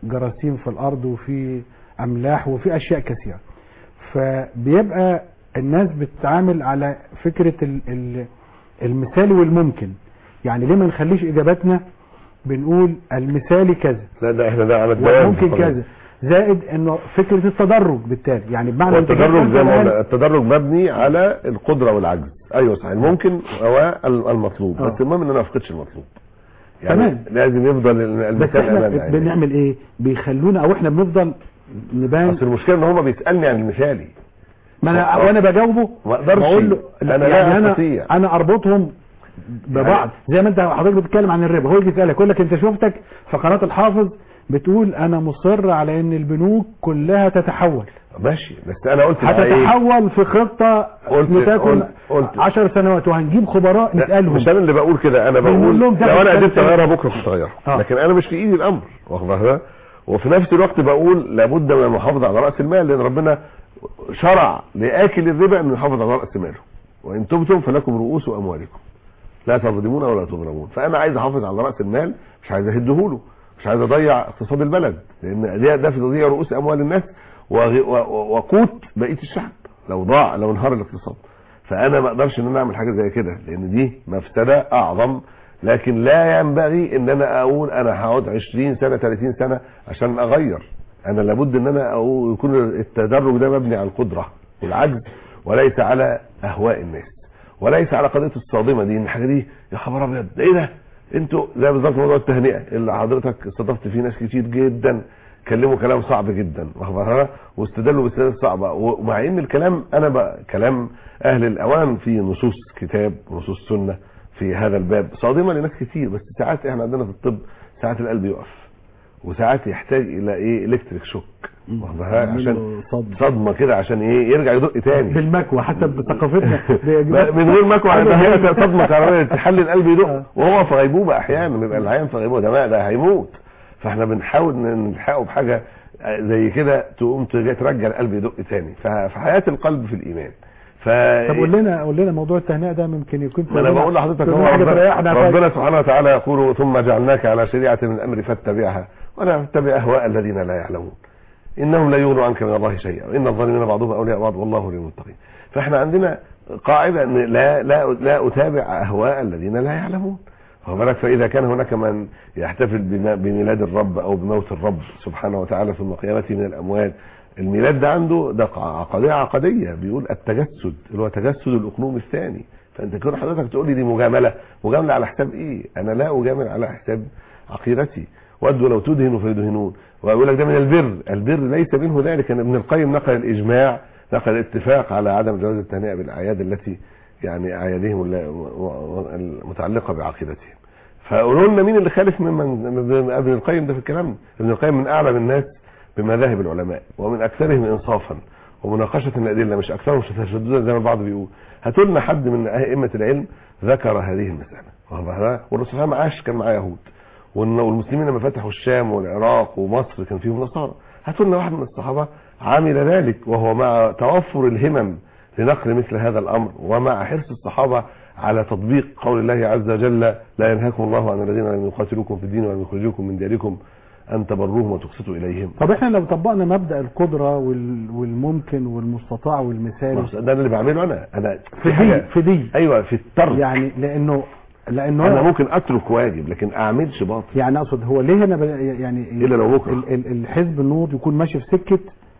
جراثيم في الارض وفي املاح وفي اشياء كثيره فبيبقى الناس بتتعامل على فكره ال- ال- المثالي والممكن يعني ليه ما نخليش اجاباتنا بنقول المثالي كذا
لا ده احنا ده على الدوام
وممكن كذا زائد انه فكره التدرج بالتالي يعني بمعنى أنت
والتدرج
جاي
زي ما
الآن-
قلنا التدرج مبني على القدره والعجز ايوه صحيح الممكن هو المطلوب
آه.
بس المهم ان انا ما افقدش المطلوب
تمام.
لازم يفضل
بس
المثال
احنا
امامي عيني.
بنعمل ايه بيخلونا او احنا بنفضل نبان
اصل المشكله ان هم بيسالني عن المثالي
ما انا
آه.
وانا بجاوبه
ما اقدرش.
بقول له
أنا لا
يعني انا
أستطيع.
انا اربطهم ببعض زي ما انت حضرتك بتتكلم عن الربا هو يجي يسالك يقول لك انت شفتك في قناه الحافظ بتقول انا مصر على ان البنوك كلها تتحول
ماشي بس انا قلت بقى ايه
هتتحول في خطه
قلت-
لتكن
قلت- قلت.
10 سنوات وهنجيب خبراء
لا،
نسالهم
مش انا اللي بقول كده انا
بنقول
بقول
لهم
لو
تاخد
انا قدرت
ثلاث
اغيرها بكره كنت اغيرها
آه.
لكن انا مش في ايدي الامر واخد بالك وفي نفس الوقت بقول لابد من المحافظه على راس المال لان ربنا شرع لاكل الربا انه يحافظ على راس ماله وان تبتم فلكم رؤوس اموالكم لا تظلمون ولا تظلمون فانا عايز احافظ على راس المال مش عايز اهدهوله مش عايز اضيع اقتصاد البلد لان ده ده في تضييع رؤوس اموال الناس وغ- و- و- وقوت بقيه الشعب لو ضاع لو انهار الاقتصاد فانا ما اقدرش ان انا اعمل حاجه زي كده لان دي مفسده اعظم لكن لا ينبغي ان انا اقول انا هقعد 20 سنه 30 سنه عشان اغير انا لابد ان انا أقول يكون التدرج ده مبني على القدره والعجز وليس على اهواء الناس وليس على قضيه الصادمه دي ان الحاجه دي يا خبر ابيض ده ايه ده انتوا زي بالظبط موضوع التهنئه اللي حضرتك استضفت فيه ناس كتير جدا كلموا كلام صعب جدا واخد بالك؟ واستدلوا باستدلال صعبه ومع ان الكلام انا بقى كلام اهل الاوان في نصوص كتاب ونصوص سنه في هذا الباب صادمه لناس كتير بس ساعات احنا عندنا في الطب ساعات القلب يقف وساعات يحتاج الى ايه الكتريك شوك واخد بالك؟ عشان
صدمة.
صدمه كده عشان ايه يرجع يدق تاني
بالمكوى حسب ثقافتنا
من غير مكوى
أيوة.
هي صدمه كهربائيه تخلي القلب
آه.
يدق وهو في غيبوبه احيانا بيبقى العيان في غيبوبه ده ما- ده هيموت فاحنا بنحاول ن- نلحقه بحاجه زي كده تقوم ترجع ترجع القلب يدق تاني ف- فحياه القلب في الايمان ف
طب قول لنا قول لنا موضوع التهنئه ده ممكن يكون
ما انا بقول لحضرتك
تقول
هو
حاجة
ربنا,
تريحنا
ربنا سبحانه وتعالى يقول ثم جعلناك على شريعه من الامر فاتبعها ولا تتبع اهواء الذين لا يعلمون انهم لا يغنوا عنك من الله شيئا وان الظالمين بعضهم اولياء بعض والله للمتقين فاحنا عندنا قاعده ان لا لا لا اتابع اهواء الذين لا يعلمون واخد بالك فاذا كان هناك من يحتفل بما- بميلاد الرب او بموت الرب سبحانه وتعالى ثم قيامته من الاموات الميلاد ده عنده ده ق- قضيه عقديه بيقول التجسد اللي هو تجسد الاقنوم الثاني فانت كده حضرتك تقول لي دي مجامله مجامله على حساب ايه انا لا اجامل على حساب عقيدتي ودوا لو تدهنوا فيدهنون ويقول لك ده من البر البر ليس منه ذلك ان ابن القيم نقل الاجماع نقل الاتفاق على عدم جواز التهنئه بالاعياد التي يعني اعيادهم الل- و- و- المتعلقه بعقيدتهم فقولوا لنا مين اللي خالف ممن من ابن القيم ده في الكلام ده؟ ابن القيم من اعلم الناس بمذاهب العلماء ومن اكثرهم انصافا ومناقشه الادله مش اكثرهم تشددا زي ما البعض بيقول هاتوا لنا حد من ائمه العلم ذكر هذه المساله واخد بالك؟ والرسول صلى الله عليه وسلم عاش كان معاه يهود وإن- والمسلمين لما فتحوا الشام والعراق ومصر كان فيهم نصارى هاتوا لنا واحد من الصحابه عمل ذلك وهو مع توفر الهمم لنقل مثل هذا الامر ومع حرص الصحابه على تطبيق قول الله عز وجل لا ينهاكم الله عن الذين لم يقاتلوكم في الدين ولم يخرجوكم من دياركم ان تبروهم وتقسطوا اليهم
طب احنا لو طبقنا مبدا القدره وال- والممكن والمستطاع والمثالي
ده اللي بعمله انا انا
في
حاجة-
دي في دي
ايوه في الترك
يعني لانه لانه
انا
أنا
ممكن اترك واجب لكن اعملش باطل
يعني اقصد هو ليه انا ب- يعني
إلا لو بكرة.
ال- ال- الحزب النور يكون ماشي في سكه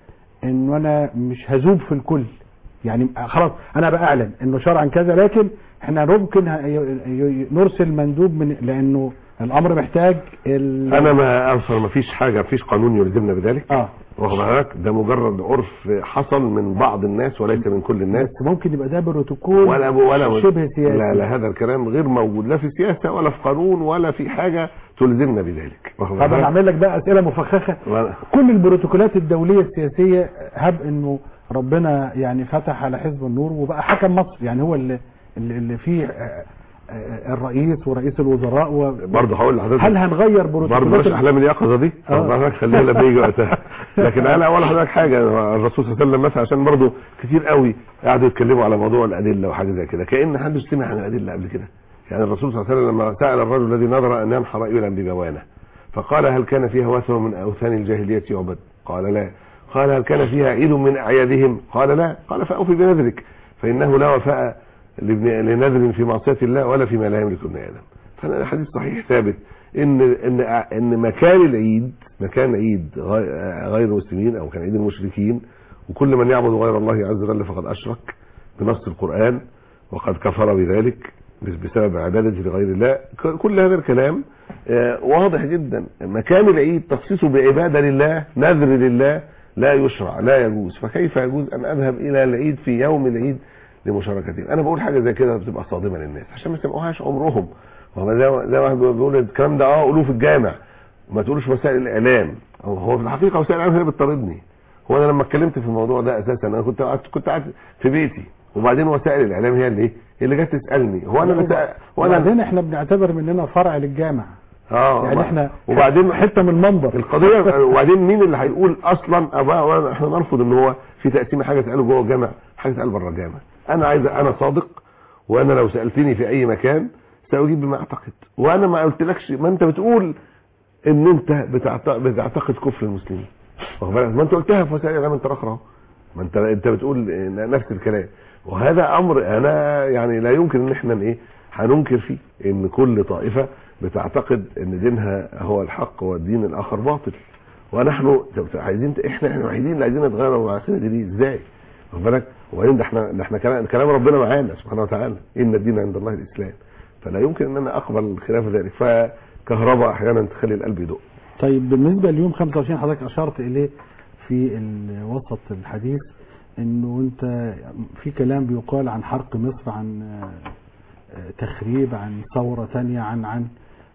انه انا مش هذوب في الكل يعني خلاص انا باعلن انه شرعا كذا لكن احنا ممكن ه- ي- ي- نرسل مندوب من لانه الامر محتاج ال...
انا ما ارسل ما فيش حاجه ما فيش قانون يلزمنا بذلك
اه
واخد بالك ده مجرد عرف حصل من بعض الناس وليس من كل الناس
بس ممكن يبقى ده بروتوكول
ولا ولا
شبه سياسي
لا لا هذا الكلام غير موجود لا في سياسه ولا في قانون ولا في حاجه تلزمنا بذلك واخد
طب انا
بالك؟
اعمل لك بقى اسئله مفخخه
ولا-
كل البروتوكولات الدوليه السياسيه هب انه ربنا يعني فتح على حزب النور وبقى حكم مصر يعني هو اللي اللي اللي فيه آه، آه، الرئيس ورئيس الوزراء و...
برضه هقول لحضرتك
هل هنغير
برضه
بروتوكولات
بلاش
ال-
احلام اليقظه دي
آه.
واخد بالك خليها لما يجي وقتها لكن انا اقول لحضرتك حاجه الرسول صلى الله عليه وسلم مثلا عشان برضه كتير قوي قعدوا يتكلموا على موضوع الادله وحاجه زي كده كان حد سمع عن الادله قبل كده يعني الرسول صلى الله عليه وسلم لما سال الرجل الذي نظر ان ينحر ابلا ببوانه فقال هل كان فيها وثن من اوثان الجاهليه يعبد قال لا قال هل كان فيها عيد من اعيادهم قال لا قال فاوفي بنذرك فانه لا وفاء لابن- لنذر في معصيه الله ولا فيما لا يملك ابن ادم فالحديث صحيح ثابت ان ان ان مكان العيد مكان عيد غي- غير المسلمين او كان عيد المشركين وكل من يعبد غير الله عز وجل فقد اشرك بنص القران وقد كفر بذلك بسبب عبادته لغير الله ك- كل هذا الكلام آه، واضح جدا مكان العيد تخصيصه بعباده لله نذر لله لا يشرع لا يجوز فكيف يجوز ان اذهب الى العيد في يوم العيد لمشاركتهم انا بقول حاجه زي كده بتبقى صادمه للناس عشان ما يسمعوهاش عمرهم وهو زي زي واحد بيقول الكلام ده اه قولوه في الجامع وما تقولوش وسائل الاعلام هو هو في الحقيقه وسائل الاعلام هي اللي بتطاردني هو انا لما اتكلمت في الموضوع ده اساسا انا كنت قاعد كنت قاعد في بيتي وبعدين وسائل الاعلام هي اللي ايه اللي جت تسالني هو انا بسأل وانا
وبعدين احنا بنعتبر مننا فرع للجامع
اه
يعني احنا
وبعدين
حته من المنبر
القضيه وبعدين مين اللي هيقول اصلا أبا احنا نرفض ان هو في تقسيمه حاجه تقال جوه الجامع حاجه تقال بره الجامع انا عايز انا صادق وانا لو سالتني في اي مكان ساجيب بما اعتقد وانا ما قلتلكش ما انت بتقول ان انت بتعت- بتعتقد كفر المسلمين واخد بالك ما انت قلتها في وسائل الاعلام انت رخرة ما انت انت بتقول نفس الكلام وهذا امر انا يعني لا يمكن ان احنا ايه هننكر فيه ان كل طائفه بتعتقد ان دينها هو الحق والدين الاخر باطل ونحن طب عايزين احنا احنا الوحيدين اللي عايزين نتغير العقيده دي, دي ازاي واخد بالك وبعدين ده احنا ده احنا كلام, كلام ربنا معانا سبحانه وتعالى ان الدين عند الله الاسلام فلا يمكن ان انا اقبل خلاف ذلك فكهرباء احيانا تخلي القلب يدق
طيب بالنسبه ليوم 25 حضرتك اشرت اليه في ال- وسط الحديث انه انت في كلام بيقال عن حرق مصر عن آه، آه، تخريب عن ثوره ثانيه عن عن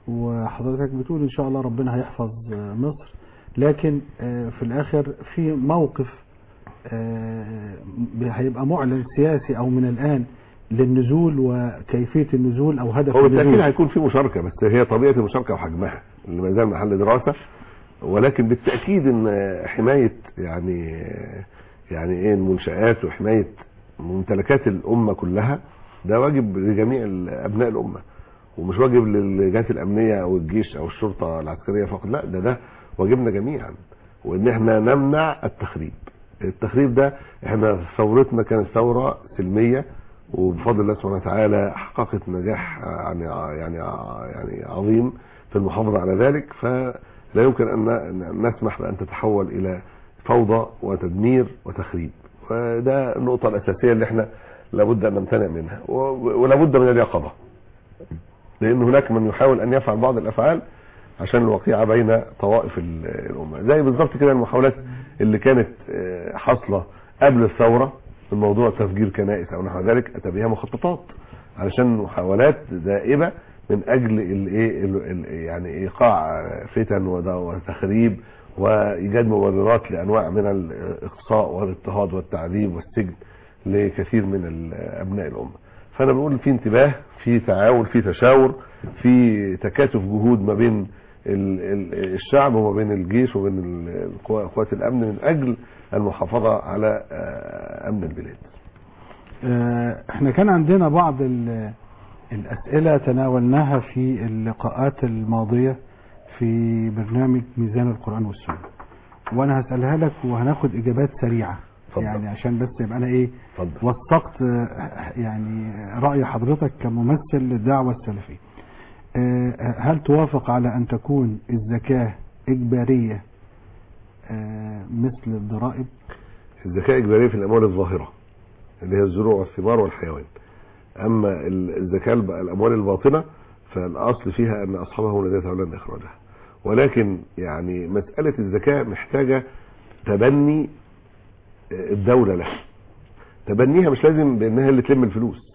وحضرتك بتقول ان شاء الله ربنا هيحفظ آه، مصر لكن آه، في الاخر في موقف آه، هيبقى معلن سياسي او من الان للنزول وكيفيه النزول او هدف
هو بالتاكيد
النزول
هيكون في مشاركه بس هي طبيعه المشاركه وحجمها اللي ما زال محل دراسه ولكن بالتاكيد ان حمايه يعني يعني ايه المنشات وحمايه ممتلكات الامه كلها ده واجب لجميع ابناء الامه ومش واجب للجهات الامنيه او الجيش او الشرطه العسكريه فقط لا ده ده واجبنا جميعا وان احنا نمنع التخريب التخريب ده احنا ثورتنا كانت ثوره سلميه وبفضل الله سبحانه وتعالى حققت نجاح يعني يعني يعني عظيم في المحافظه على ذلك فلا يمكن ان ن- نسمح بان تتحول الى فوضى وتدمير وتخريب وده النقطه الاساسيه اللي احنا لابد ان نمتنع منها و- ولابد من اليقظه لان هناك من يحاول ان يفعل بعض الافعال عشان الوقيعه بين طوائف ال- الامه زي بالظبط كده المحاولات اللي كانت آه، حاصله قبل الثوره من موضوع تفجير كنائس او نحو ذلك اتى بها مخططات علشان محاولات دائبه من اجل الايه ال- ال- يعني ايقاع فتن وده- وتخريب وايجاد مبررات لانواع من الاقصاء والاضطهاد والتعذيب والسجن لكثير من ال- ابناء الامه فانا بقول في انتباه في تعاون في تشاور في تكاتف جهود ما بين ال- ال- الشعب وما بين الجيش وبين ال- القوا- قوات الامن من اجل المحافظه على آه، امن البلاد
آه، احنا كان عندنا بعض ال- الأسئلة تناولناها في اللقاءات الماضية في برنامج ميزان القرآن والسنة وانا هسألها لك وهناخد اجابات سريعة
اتفضل.
يعني عشان بس يبقى انا ايه
اتفضل
وثقت آه، يعني رأي حضرتك كممثل للدعوة السلفية آه، هل توافق على ان تكون الزكاة اجبارية آه، مثل الضرائب
الزكاه اجباريه في الاموال الظاهره اللي هي الزروع والثمار والحيوان اما ال- الزكاه الب- الاموال الباطنه فالاصل فيها ان اصحابها هم الذين يتولون اخراجها ولكن يعني مساله الزكاه محتاجه تبني الدوله لها تبنيها مش لازم بانها اللي تلم الفلوس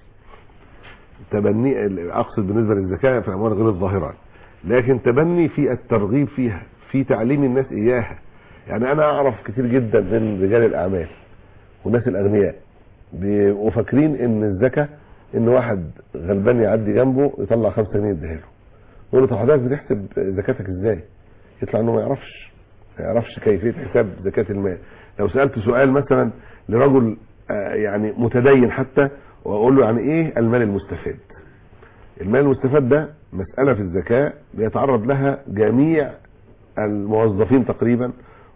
تبني ال- اقصد بالنسبه للزكاه في الاموال غير الظاهره لكن تبني في الترغيب فيها في تعليم الناس اياها يعني انا اعرف كتير جدا من رجال الاعمال والناس الاغنياء بيبقوا فاكرين ان الزكاه ان واحد غلبان يعدي جنبه يطلع 5 جنيه يديها له يقول له طب حضرتك بتحسب زكاتك ازاي؟ يطلع انه ما يعرفش ما يعرفش كيفيه حساب زكاه المال لو سالت سؤال مثلا لرجل آه، يعني متدين حتى واقول له يعني ايه المال المستفاد المال المستفاد ده مساله في الزكاه بيتعرض لها جميع الموظفين تقريبا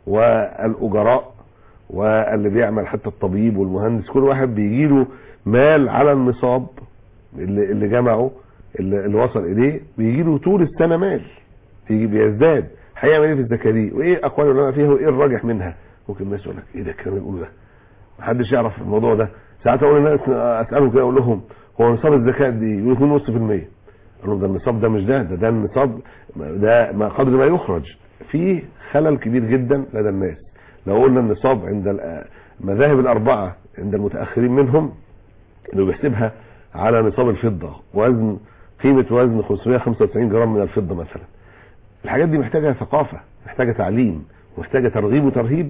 والاجراء واللي بيعمل حتى الطبيب والمهندس كل واحد بيجي له مال على النصاب اللي, اللي جمعه اللي, اللي وصل اليه بيجي له طول السنه مال يجي بيزداد هيعمل ايه في الزكاه دي وايه اقوال العلماء فيها وايه الراجح منها ممكن الناس يقول لك ايه ده الكلام اللي بيقوله ده محدش يعرف الموضوع ده ساعات اقول للناس اسالهم كده اقول لهم هو نصاب الزكاه دي يقولوا 2.5% اقول لهم ده النصاب ده مش ده ده ده النصاب ده ما قدر ما يخرج فيه خلل كبير جدا لدى الناس لو قلنا النصاب عند المذاهب الاربعه عند المتاخرين منهم انه بيحسبها على نصاب الفضه وزن قيمه وزن 595 جرام من الفضه مثلا الحاجات دي محتاجه ثقافه محتاجه تعليم محتاجه ترغيب وترهيب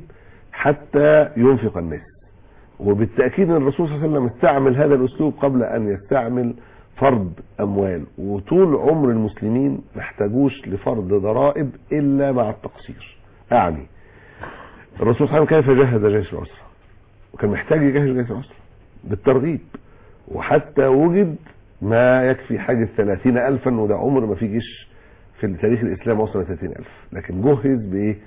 حتى ينفق الناس وبالتاكيد ان الرسول صلى الله عليه وسلم استعمل هذا الاسلوب قبل ان يستعمل فرض اموال وطول عمر المسلمين ما احتاجوش لفرض ضرائب الا مع التقصير اعني الرسول صلى الله عليه وسلم كيف جهز جيش العسرة وكان محتاج يجهز جيش العسرة بالترغيب وحتى وجد ما يكفي حاجة ثلاثين ألفا وده عمر ما في جيش في تاريخ الإسلام وصل ثلاثين ألف لكن جهز بإيه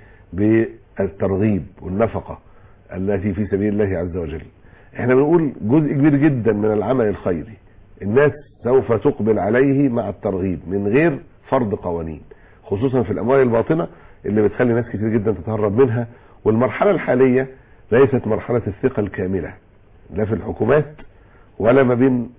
بالترغيب والنفقة التي في سبيل الله عز وجل احنا بنقول جزء كبير جدا من العمل الخيري الناس سوف تقبل عليه مع الترغيب من غير فرض قوانين خصوصا في الاموال الباطنه اللي بتخلي ناس كتير جدا تتهرب منها والمرحله الحاليه ليست مرحله الثقه الكامله لا في الحكومات ولا ما بين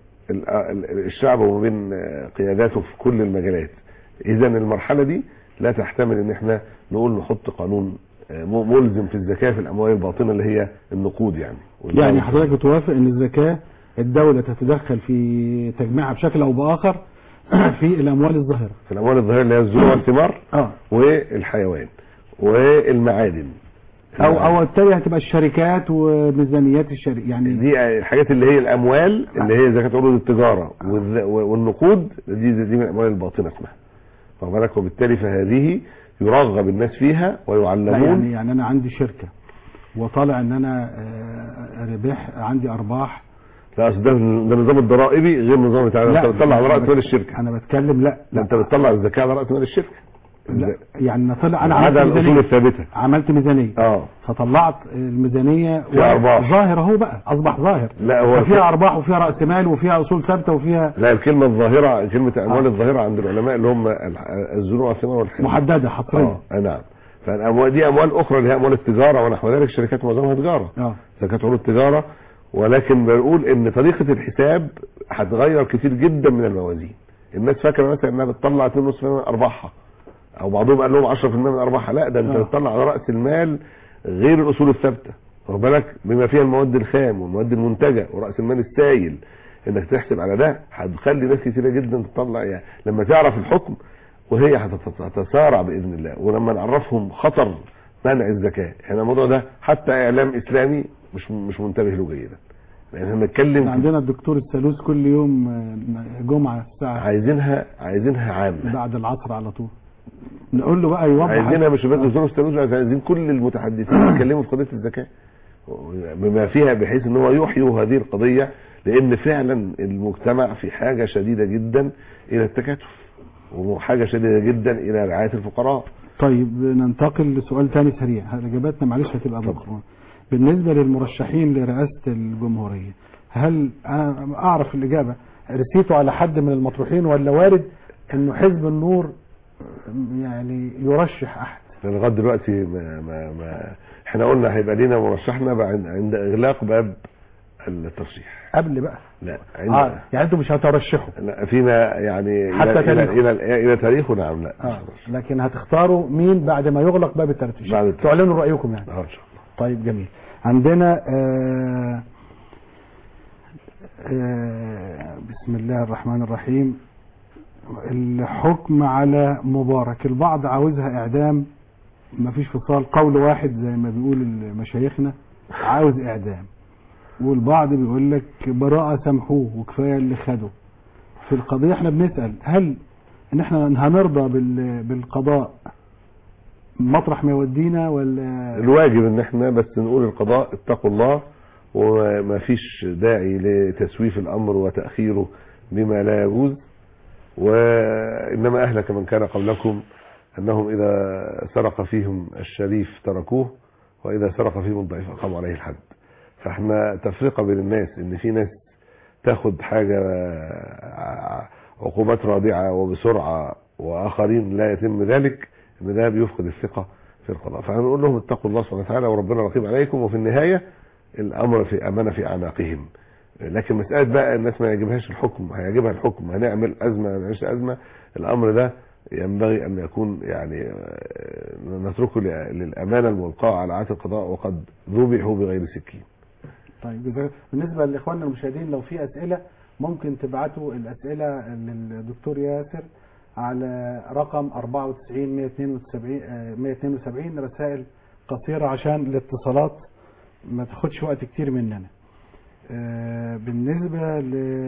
الشعب وما بين قياداته في كل المجالات اذا المرحله دي لا تحتمل ان احنا نقول نحط قانون ملزم في الزكاه في الاموال الباطنه اللي هي النقود يعني
يعني حضرتك بتوافق ان الزكاه الدولة تتدخل في تجميعها بشكل او باخر في الاموال الظاهرة
في الاموال الظاهره اللي هي الزروع والثمار
اه
والحيوان والمعادن
او او بالتالي هتبقى الشركات وميزانيات الشركة يعني
دي الحاجات اللي هي الاموال اللي هي زكاه عروض التجاره والذ- والنقود دي دي من الاموال الباطنه اسمها واخد بالك وبالتالي فهذه يرغب الناس فيها
لا
ويعلمون
يعني يعني انا عندي شركة وطالع ان انا آه، ربح عندي ارباح
لا أصل ده ده النظام الضرائبي غير النظام بتاع انت بتطلع على راس مال الشركه
انا بتكلم لا
ده انت بتطلع الزكاه على راس مال الشركه
لا يعني أنا طلع انا
عدا
عملت
الاصول
ميزانية
الثابته
عملت ميزانية
اه
فطلعت الميزانية
فيها أرباح.
ظاهر اهو بقى اصبح ظاهر
لا هو
فيها ارباح وفيها راس مال وفيها اصول ثابته وفيها
لا الكلمه الظاهره كلمه الاموال
آه.
الظاهره عند العلماء اللي هم الح- الزروع والثمار والحيوان
محدده حصريه
اه نعم فالاموال دي اموال اخرى اللي هي اموال التجاره ونحو ذلك الشركات معظمها تجاره
اه
زكاه عروض التجاره ولكن بنقول ان طريقه الحساب هتغير كتير جدا من الموازين الناس فاكره مثلا انها بتطلع 2.5% من ارباحها او بعضهم قال لهم 10% من ارباحها لا ده انت
آه.
بتطلع على راس المال غير الاصول الثابته واخد بالك بما فيها المواد الخام والمواد المنتجه وراس المال السائل انك تحسب على ده هتخلي ناس كتيره جدا تطلع يعني لما تعرف الحكم وهي هتت- هتتسارع باذن الله ولما نعرفهم خطر منع الزكاه احنا الموضوع ده حتى اعلام اسلامي مش مش منتبه له جيدا لان احنا بنتكلم
احنا عندنا الدكتور الثالوث كل يوم آه، جمعه الساعه
عايزينها عايزينها عامه
بعد العصر على طول نقول له بقى يوضح
عايزينها مش بس الدكتور الثالوث عايزين كل المتحدثين يتكلموا في قضيه الزكاه بما فيها بحيث ان هو يحيوا هذه القضيه لان فعلا المجتمع في حاجه شديده جدا الى التكاتف وحاجه شديده جدا الى رعايه الفقراء
طيب ننتقل لسؤال تاني سريع اجاباتنا معلش هتبقى بكره بالنسبه للمرشحين لرئاسه الجمهوريه هل انا اعرف الاجابه رسيتوا على حد من المطروحين ولا وارد انه حزب النور يعني يرشح احد
لغايه دلوقتي ما, ما, ما احنا قلنا هيبقى لينا مرشحنا بعد عند اغلاق باب الترشيح
قبل بقى
لا عند
اه يعني انتوا مش هترشحوا
لا فينا يعني
حتى
الى
تاريخه.
الى, إلى, إلى تاريخه نعم لا
اه لكن هتختاروا مين بعد ما يغلق باب الترشيح
بعد الترشيح.
تعلنوا رايكم يعني
اه ان شاء الله
طيب جميل عندنا آه آه بسم الله الرحمن الرحيم الحكم على مبارك البعض عاوزها اعدام ما فيش فصال قول واحد زي ما بيقول مشايخنا عاوز اعدام والبعض بيقول لك براءة سامحوه وكفاية اللي خده في القضية احنا بنسأل هل ان احنا هنرضى بال- بالقضاء مطرح ما يودينا ولا
الواجب ان احنا بس نقول القضاء اتقوا الله وما فيش داعي لتسويف الامر وتاخيره بما لا يجوز وانما اهلك من كان قبلكم انهم اذا سرق فيهم الشريف تركوه واذا سرق فيهم الضعيف اقاموا عليه الحد فاحنا تفرقه بين الناس ان في ناس تاخد حاجه ع- عقوبات رادعه وبسرعه واخرين لا يتم ذلك ان ده بيفقد الثقه في القضاء فهنقول لهم اتقوا الله سبحانه وتعالى وربنا رقيب عليكم وفي النهايه الامر في امانه في اعناقهم لكن مساله بقى الناس ما يعجبهاش الحكم هيعجبها الحكم هنعمل ازمه ما نعملش ازمه الامر ده ينبغي ان يكون يعني آه، نتركه ل- للامانه الملقاه على عاتق القضاء وقد ذبحوا بغير سكين
طيب إذا- بالنسبه لاخواننا المشاهدين لو في اسئله ممكن تبعتوا الاسئله للدكتور ياسر على رقم 94 172 آه، 172 رسائل قصيره عشان الاتصالات ما تاخدش وقت كتير مننا آه، بالنسبه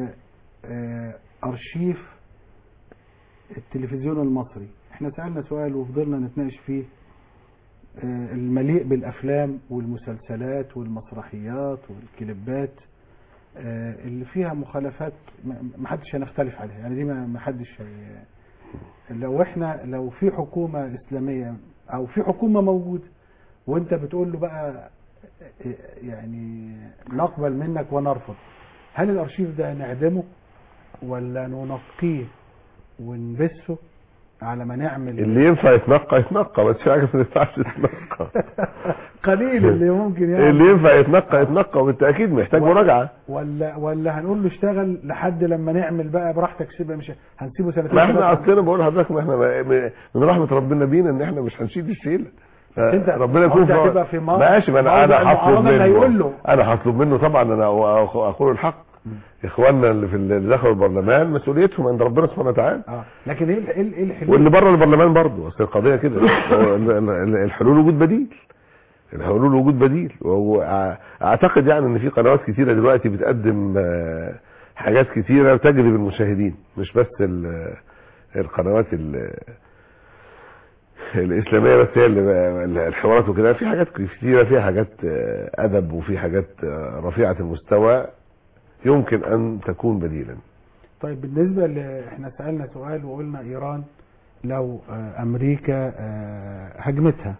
لارشيف التلفزيون المصري احنا سالنا سؤال وفضلنا نتناقش فيه آه، المليء بالافلام والمسلسلات والمسرحيات والكليبات آه، اللي فيها مخالفات ما ما حدش هنختلف عليها يعني دي ما ما حدش هي- لو احنا لو في حكومه اسلاميه او في حكومه موجوده وانت بتقول له بقى آه، يعني نقبل منك ونرفض هل الارشيف ده نعدمه ولا ننقيه ونبثه على ما نعمل
اللي ينفع يتنقى يتنقى بس في حاجه ما ينفعش يتنقى
قليل اللي ممكن يعني
اللي ينفع يتنقى يتنقى وبالتاكيد محتاج
و-
مراجعه
ولا ولا هنقول له اشتغل لحد لما نعمل بقى براحتك سيبها مش هنسيبه سنتين
ما احنا
ثلاثة.
اصلنا بقول لحضرتك ما احنا ما- من رحمه ربنا بينا ان احنا مش هنشيل الشيله
انت
ربنا يكون
انت
في
هتبقى في موضع-
ماشي ما انا
موضع
انا هطلب
المعارضة اللي هيقول
منه
له.
انا هطلب منه طبعا انا وأخ- اقول الحق اخواننا اللي في اللي دخلوا البرلمان مسؤوليتهم عند ربنا سبحانه وتعالى
اه لكن ايه ايه ايه الحلول
واللي بره البرلمان برضه اصل القضيه كده هو ال- ال- الحلول وجود بديل الحلول وجود بديل واعتقد يعني ان في قنوات كتيره دلوقتي بتقدم آه، حاجات كتيره تجذب المشاهدين مش بس ال- القنوات ال- الاسلاميه بس هي اللي الحوارات وكده في حاجات كتيره فيها حاجات آه، ادب وفي حاجات آه، رفيعه المستوى يمكن ان تكون بديلا
طيب بالنسبة ل... احنا سألنا سؤال وقلنا ايران لو آه، امريكا آه، هجمتها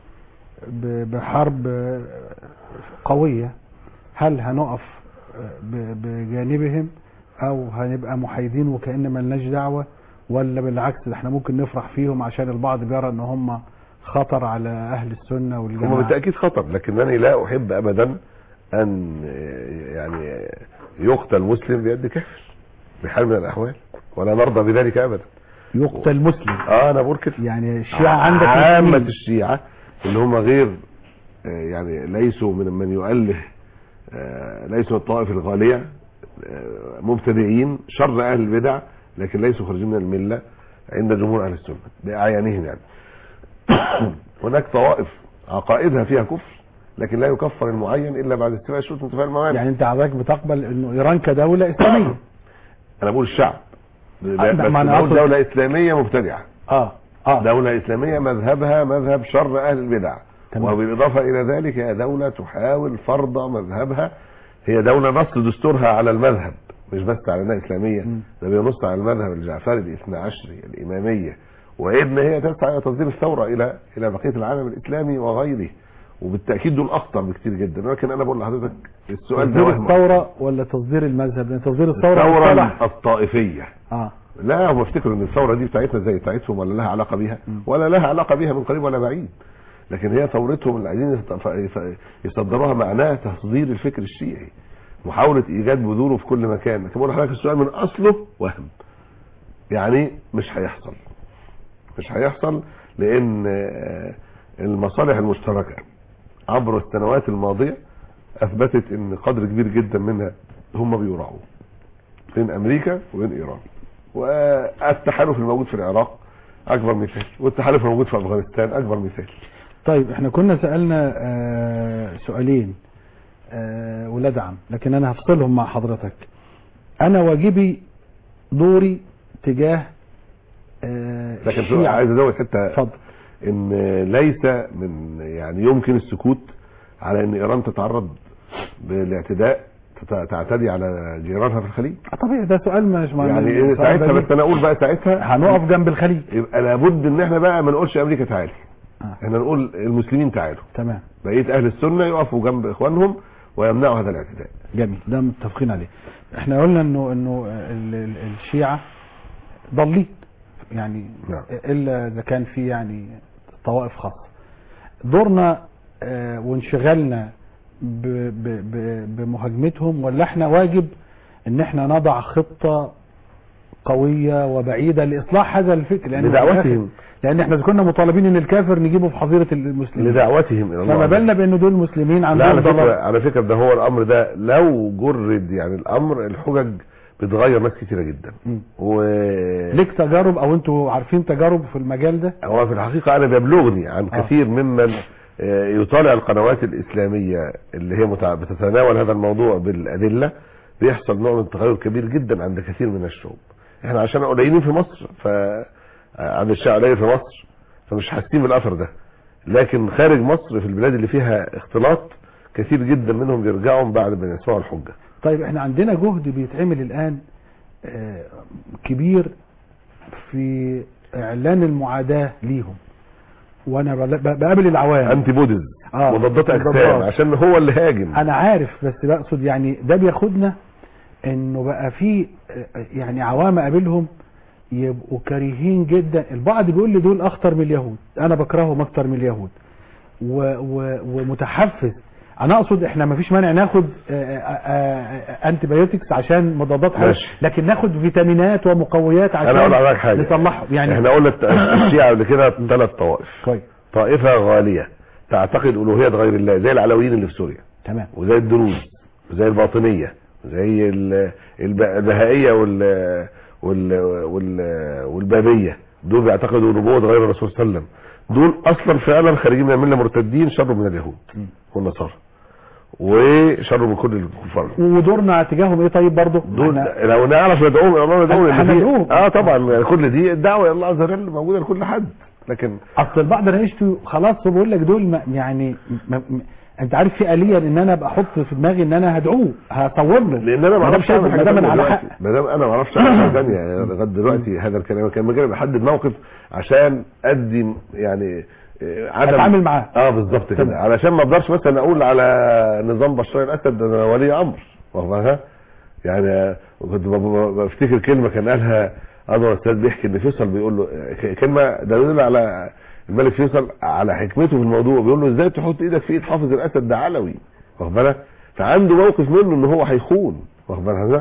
ب- بحرب آه، قوية هل هنقف آه، ب- بجانبهم او هنبقى محايدين وكأن ملناش دعوة ولا بالعكس ده احنا ممكن نفرح فيهم عشان البعض بيرى ان هم خطر على اهل السنة
هم
والجماعة
بالتاكيد خطر لكنني لا احب ابدا ان يعني يقتل مسلم بيد كافر بحال من الاحوال ولا نرضى بذلك ابدا
يقتل مسلم
اه انا بقول كده
يعني الشيعة عندك
عامة
مسلمين.
الشيعة اللي هم غير آه، يعني ليسوا من من يؤله آه، ليسوا من الطائف الغالية آه، مبتدعين شر اهل البدع لكن ليسوا خارجين من الملة عند جمهور اهل السنة بأعيانهم يعني هناك طوائف عقائدها فيها كفر لكن لا يكفر المعين الا بعد استيفاء الشروط وانتفاء الموانع
يعني انت حضرتك بتقبل انه ايران كدولة اسلامية
انا بقول الشعب لا،
ما
بس
أنا
بقول
أقصد-
دولة اسلامية مبتدعة
اه اه
دولة إسلامية مذهبها مذهب شر أهل البدع
تمام.
وبالإضافة إلى ذلك هي دولة تحاول فرض مذهبها هي دولة نص دستورها على المذهب مش بس على انها إسلامية
مم.
ده بينص على المذهب الجعفري الاثنى عشري الإمامية وإن هي تسعى إلى تصدير الثورة إلى إلى بقية العالم الإسلامي وغيره وبالتأكيد دول أخطر بكتير جدا ولكن أنا بقول لحضرتك السؤال ده
تصدير
وهم
الثورة ولا تصدير المذهب لان تصدير الثورة
الثورة
مصطلح.
الطائفية
اه
لا هم افتكروا ان الثوره دي بتاعتنا زي بتاعتهم ولا لها علاقه بيها
م.
ولا لها علاقه بيها من قريب ولا بعيد لكن هي ثورتهم اللي عايزين يست- يس- يصدروها معناها تصدير الفكر الشيعي محاوله ايجاد بذوره في كل مكان لكن بقول لحضرتك السؤال من اصله وهم يعني مش هيحصل مش هيحصل لان آه، المصالح المشتركه عبر السنوات الماضيه اثبتت ان قدر كبير جدا منها هم بيراعوه بين امريكا وبين ايران والتحالف الموجود في العراق اكبر مثال والتحالف الموجود في افغانستان اكبر مثال
طيب احنا كنا سألنا آه سؤالين آه ولاد عم لكن انا هفصلهم مع حضرتك انا واجبي دوري تجاه آه
لكن في-
الشيعة.
عايز ازود حته
اتفضل
ان ليس من يعني يمكن السكوت على ان ايران تتعرض بالاعتداء تت- تعتدي على جيرانها في الخليج
آه، طبيعي ده سؤال مش ما-
يعني
سؤال
إيه ساعتها
بديهي.
بس انا اقول بقى ساعتها
هنقف جنب الخليج
يبقى لابد ان احنا بقى ما نقولش امريكا تعالي
آه.
احنا نقول المسلمين تعالوا
تمام
بقيه اهل السنه يقفوا جنب اخوانهم ويمنعوا هذا الاعتداء
جميل ده متفقين عليه احنا قلنا انه انه ال- ال- الشيعة ضالين يعني
نعم.
الا اذا كان في يعني طوائف خاصة دورنا آه، وانشغالنا ب- ب- ب- بمهاجمتهم ولا احنا واجب ان احنا نضع خطة قوية وبعيدة لاصلاح هذا الفكر لان
لدعوتهم
لان احنا كنا مطالبين ان الكافر نجيبه في حظيرة المسلمين
لدعوتهم الى الله
فما بالنا بان دول مسلمين
لا
عندهم
على فكره
ضلال
على فكره ده هو الامر ده لو جرد يعني الامر الحجج بتغير ناس كتيره جدا
مم.
و
ليك تجارب او انتوا عارفين تجارب في المجال ده
هو في الحقيقه انا بيبلغني عن
آه.
كثير ممن آه، يطالع القنوات الاسلاميه اللي هي متع- بتتناول هذا الموضوع بالادله بيحصل نوع من التغير كبير جدا عند كثير من الشعوب احنا عشان قليلين في مصر ف عند الشعب قليل في مصر فمش حاسين بالاثر ده لكن خارج مصر في البلاد اللي فيها اختلاط كثير جدا منهم بيرجعوا بعد ما يسمعوا الحجه
طيب احنا عندنا جهد بيتعمل الان آه، كبير في اعلان المعاداة ليهم وانا بل- ب- بقابل العوام
انتي بوديز
آه،
مضادات اجسام
مضادات.
عشان هو اللي هاجم
انا عارف بس بقصد يعني ده بياخدنا انه بقى في آه، يعني عوام قابلهم يبقوا كارهين جدا البعض بيقول لي دول اخطر من اليهود انا بكرههم اكتر من اليهود و و ومتحفز انا اقصد احنا ما فيش مانع ناخد انتي بايوتكس عشان مضادات حيوية
ماشي.
لكن ناخد فيتامينات ومقويات عشان
انا اقول لحضرتك حاجه
نصلحهم يعني
احنا قلنا الت- الشيعة قبل كده ثلاث طوائف
كويس
طائفة غالية تعتقد ألوهية غير الله زي العلويين اللي في سوريا
تمام
وزي الدروز وزي الباطنية وزي ال- الب- البهائية وال وال وال والبابية دول بيعتقدوا نبوة غير الرسول صلى الله عليه وسلم دول أصلا فعلا خارجين من الملة مرتدين شر من اليهود والنصارى وشر من كل الكفار
ودورنا تجاههم ايه طيب برضه
دول لو نعرف ندعوهم الى الله ندعوهم
احنا
إن في-
ندعوهم.
اه طبعا يعني كل دي الدعوه الى الله عز وجل موجوده لكل حد لكن
اصل البعض ناقشته خلاص هو بيقول لك دول ما يعني ما ما انت عارف في آلية ان انا ابقى احط في دماغي ان انا هدعوه هطور له
لان انا ما
ما دام
اعرفش
شايف
اعمل
ما
حاجه
دام انا
تانية
على حق
دلوقتي. ما دام انا ما اعرفش اعمل حاجه ثانيه يعني لغايه دلوقتي هذا الكلام كان مجرد بحدد موقف عشان ادي يعني آه، عدم
اتعامل معاه
اه بالظبط
تمام.
كده علشان ما اقدرش مثلا اقول على نظام بشار الاسد ده انا ولي امر واخد بالك؟ يعني آه، كنت ب- ب- بفتكر كلمه كان قالها انور الاستاذ بيحكي ان فيصل بيقول له ك- كلمه دليل على الملك فيصل على حكمته في الموضوع بيقول له ازاي تحط ايدك في ايد حافظ الاسد ده علوي واخد بالك فعنده موقف منه ان هو هيخون واخد بالك هذا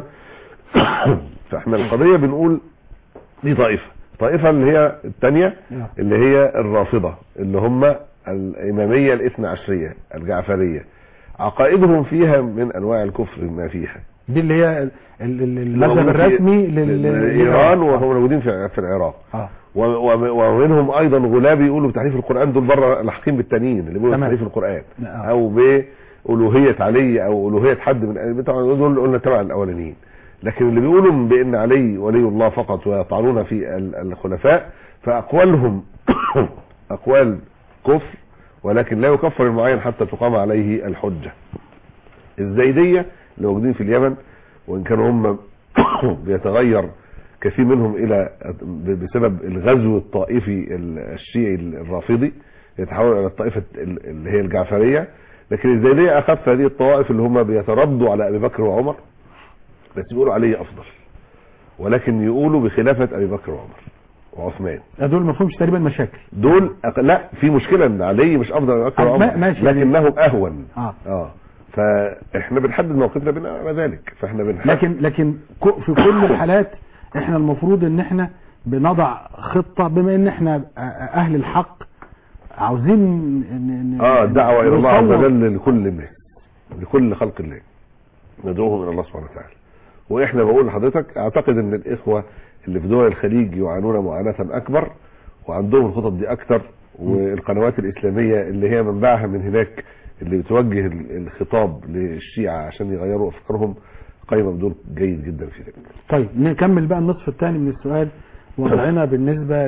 فاحنا القضيه بنقول دي طائفه الطائفه اللي هي الثانيه
نعم.
اللي هي الرافضه اللي هم الاماميه الاثنى عشريه الجعفريه عقائدهم فيها من انواع الكفر ما فيها
دي اللي هي ال- ال- ال- المذهب
موجودة في-
الرسمي لل-
لايران
آه.
وهم موجودين في في العراق
اه
و- و- ومنهم ايضا غلاب يقولوا بتحريف القران دول بره لاحقين بالتانيين اللي بيقولوا
تمام.
تحريف القران
آه.
او بالوهيه علي او الوهيه حد من طبعا دول قلنا تبع الاولانيين لكن اللي بيقولوا بان علي ولي الله فقط ويطعنون في ال- الخلفاء فاقوالهم اقوال كفر ولكن لا يكفر المعين حتى تقام عليه الحجه الزيديه اللي موجودين في اليمن وان كانوا هم بيتغير كثير منهم الى بسبب الغزو الطائفي الشيعي الرافضي يتحول الى الطائفه ال- اللي هي الجعفريه لكن الزيديه اخف هذه الطوائف اللي هم بيتردوا على ابي بكر وعمر بس بيقولوا علي افضل ولكن يقولوا بخلافه ابي بكر وعمر وعثمان
دول ما فيهمش تقريبا مشاكل
دول أق... لا في مشكله ان علي مش افضل من ابي بكر
آه،
وعمر
ما- ماشي يعني-
لكنهم اهون
اه
اه فاحنا بنحدد موقفنا بناء على ذلك فاحنا بنحدد
لكن لكن ك- في كل الحالات احنا المفروض ان احنا بنضع خطة بما ان احنا اهل الحق عاوزين ن- ن-
اه الدعوه الى الله عز
نصور-
وجل لكل الناس لكل خلق الله ندعوهم الى الله سبحانه وتعالى واحنا بقول لحضرتك اعتقد ان الاخوه اللي في دول الخليج يعانون معاناه اكبر وعندهم الخطط دي اكتر والقنوات الاسلاميه اللي هي منبعها من هناك اللي بتوجه ال- الخطاب للشيعه عشان يغيروا افكارهم قايمه بدور جيد جدا في ذلك
طيب نكمل بقى النصف الثاني من السؤال وضعنا بالنسبة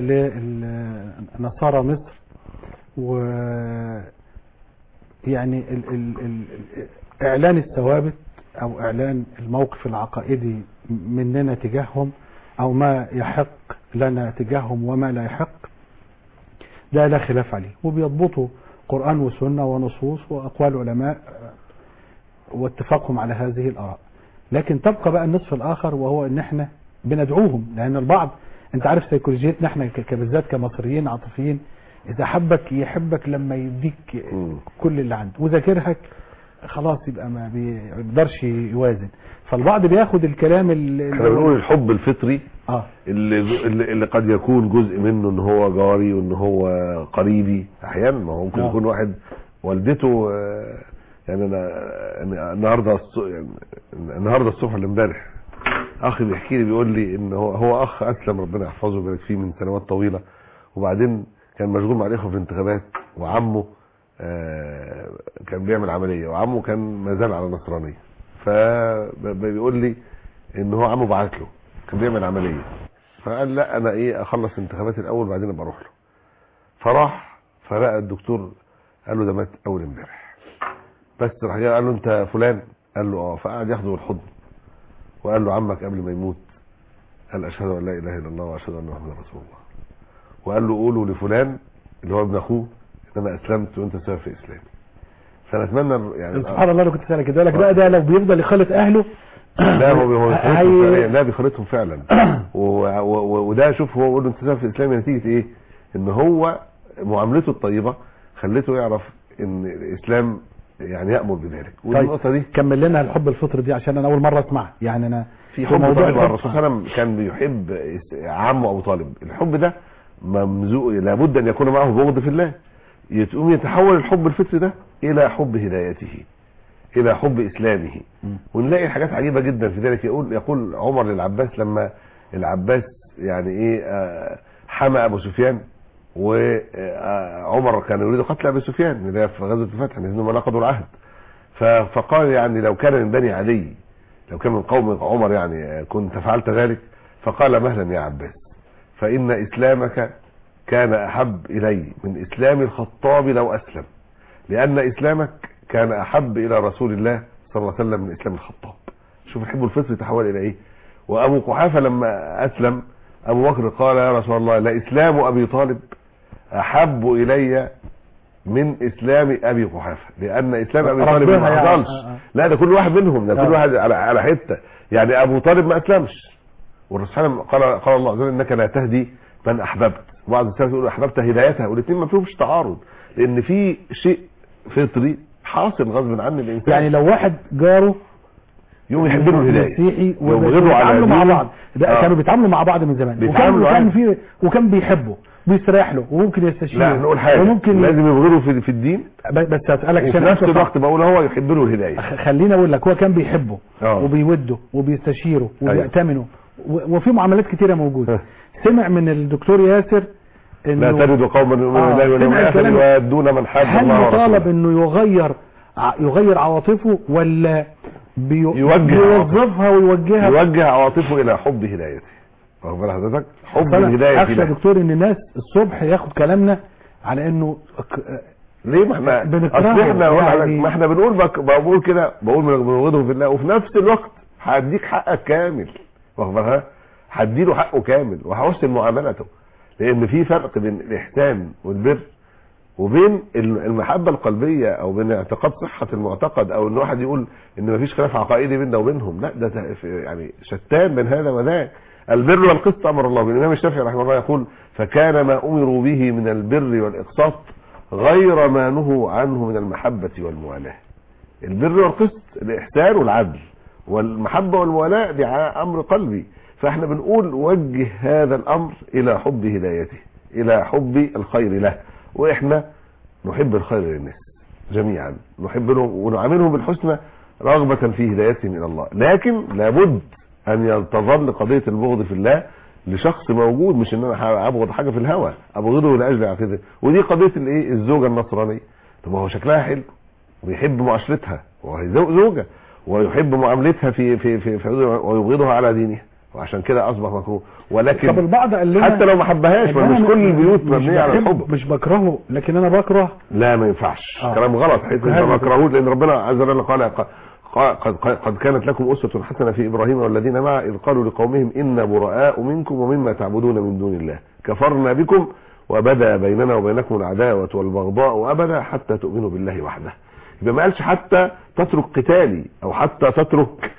لنصارى مصر و يعني ال ال ال اعلان الثوابت او اعلان الموقف العقائدي مننا تجاههم او ما يحق لنا تجاههم وما لا يحق ده لا خلاف عليه وبيضبطوا قرآن وسنة ونصوص وأقوال علماء واتفاقهم على هذه الآراء لكن تبقى بقى النصف الآخر وهو إن إحنا بندعوهم لأن البعض أنت عارف سيكولوجيتنا إحنا ك- بالذات كمصريين عاطفيين إذا حبك يحبك لما يديك
مم.
كل اللي عنده وإذا كرهك خلاص يبقى ما بيقدرش يوازن فالبعض بياخد الكلام اللي
احنا بنقول الحب الفطري
اه
اللي, اللي اللي قد يكون جزء منه ان هو جاري وان هو قريبي احيانا ما هو ممكن
آه.
يكون واحد والدته آه، يعني انا أنا النهارده الص- يعني النهارده الصبح ولا امبارح اخي بيحكي لي بيقول لي ان هو هو اخ اسلم ربنا يحفظه ويبارك فيه من سنوات طويله وبعدين كان مشغول مع الاخوه في الانتخابات وعمه آه، كان بيعمل عمليه وعمه كان ما زال على النصرانيه فبيقول لي ان هو عمه بعت له كان بيعمل عمليه فقال لا انا ايه اخلص انتخاباتي الاول بعدين ابقى اروح له فراح فلقى الدكتور قال له ده مات اول امبارح بس راح جاي قال له انت فلان قال له اه فقعد ياخده بالحضن وقال له عمك قبل ما يموت قال اشهد ان لا اله الا الله واشهد ان محمدا رسول الله وقال له قولوا لفلان اللي هو ابن اخوه ان انا اسلمت وانت سبب في اسلامي فانا اتمنى يعني
سبحان الله لو كنت سألك كده لك بقى ده لو بيفضل يخالط اهله
لا هو هو
هي-
بيخلطهم فعلا لا بيخلطهم فعلا و- و- و- وده شوف هو بيقول له انت سبب في الاسلام نتيجه ايه؟ ان هو معاملته الطيبه خلته يعرف ان الاسلام يعني يامر بذلك
طيب
والنقطه دي
كمل لنا الحب الفطري دي عشان انا اول مره اسمعها يعني انا
في حب
موضوع
طيب
الحب-
الرسول صلى الله عليه وسلم كان بيحب اس- عمه ابو طالب الحب ده ممزوق لابد ان يكون معه بغض في الله يتقوم يتحول الحب الفطري ده الى حب هدايته الى حب اسلامه
مم.
ونلاقي حاجات عجيبه جدا في ذلك يقول يقول عمر للعباس لما العباس يعني ايه آه، حمى ابو سفيان وعمر كان يريد قتل ابي سفيان اللي هي في غزوه الفتح لانهم نقضوا العهد ف- فقال يعني لو كان من بني علي لو كان من قوم عمر يعني آه، كنت فعلت ذلك فقال مهلا يا عباس فان اسلامك كان احب الي من اسلام الخطاب لو اسلم لان اسلامك كان احب الى رسول الله صلى الله عليه وسلم من اسلام الخطاب شوف الحب الفطري تحول الى ايه وابو قحافه لما اسلم ابو بكر قال يا رسول الله لاسلام ابي طالب احب الي من اسلام ابي قحافه لان اسلام ابي طالب
ربنا
ما
يعني.
حصلش
آه، آه.
لا ده كل واحد منهم ده كل
آه.
واحد على على حته يعني ابو طالب ما اسلمش والرسول صلى الله عليه وسلم قال قال الله عز وجل انك لا تهدي من احببت بعض السلف يقول احببت هدايتها والاثنين ما فيهمش تعارض لان في شيء فطري حاصل غصب عن الانسان
يعني لو واحد جاره
يوم يحب له الهدايه
مسيحي
يبغضوا على
وبيتعاملوا مع
دينه.
بعض ده
آه.
كانوا بيتعاملوا مع بعض من زمان وكان
بيتعاملوا
وكان
عادي.
في وكان بيحبه بيستريح له وممكن يستشيره
لا نقول حاجه
وممكن
لازم يبغضوا في, في الدين
ب- بس هسألك
وفي
عشان
نفس
أفهم.
الوقت بقول هو يحب له الهدايه
خ- خليني اقول لك هو كان بيحبه
آه.
وبيوده وبيستشيره
أيوة.
وبيأتمنه و- وفي معاملات كتيره موجوده
ها.
سمع من الدكتور ياسر
لا
انه
تجد قوما يؤمنون
آه،
بالله واليوم
سمع
الاخر
الكلام.
ويدون من حاد
هل
الله
مطالب
ورسوله
انه يغير ع- يغير عواطفه ولا بي...
يوجه
بيوظفها ويوجهها
يوجه عواطفه الى حب هدايته واخد بال حضرتك حب
فأنا
الهدايه
اخشى يا
له
دكتور ان الناس الصبح ياخد كلامنا على انه ك-
ليه ما احنا
بنكرهه
اصل احنا أقول
يعني-
لحضرتك، ما احنا بنقول بك بقول كده بقول بنبغضه في الله وفي نفس الوقت هديك حقك كامل واخد بالك هديله حقه كامل وهحسن معاملته لان في فرق بين الاحسان والبر وبين المحبه القلبيه او بين اعتقاد صحه المعتقد او ان واحد يقول ان مفيش خلاف عقائدي بيننا وبينهم لا ده ت- يعني شتان بين هذا وذاك البر والقسط امر الله به الامام الشافعي رحمه الله يقول فكان ما امروا به من البر والاقساط غير ما نهوا عنه من المحبه والموالاه البر والقسط الاحسان والعدل والمحبه والموالاه دي ع- امر قلبي فاحنا بنقول وجه هذا الامر الى حب هدايته الى حب الخير له واحنا نحب الخير للناس جميعا نحب لهم ونعاملهم بالحسنى رغبة في هدايتهم الى الله لكن لابد ان تظل قضية البغض في الله لشخص موجود مش ان انا ابغض حاجة في الهوى ابغضه لاجل عقيدته ودي قضية الايه الزوجة النصرانية طب ما هو شكلها حلو ويحب معاشرتها وهي زو- زوجة ويحب معاملتها في في في, في ويبغضها على دينها وعشان كده اصبح مكروه
طب
ولكن
البعض قال لنا
حتى لو ما حبهاش
طب
ما مش
أنا
كل البيوت
مش
مبنيه على
بحب-
الحب
مش بكرهه لكن انا بكره
لا ما ينفعش
آه.
كلام غلط حيث
هذا
انت مكرهوش لان ربنا عز وجل قال قد, قد, قد كانت لكم أسوة حسنة في إبراهيم والذين معه إذ قالوا لقومهم إنا براء منكم ومما تعبدون من دون الله كفرنا بكم وبدا بيننا وبينكم العداوة والبغضاء أبدا حتى تؤمنوا بالله وحده يبقى ما قالش حتى تترك قتالي أو حتى تترك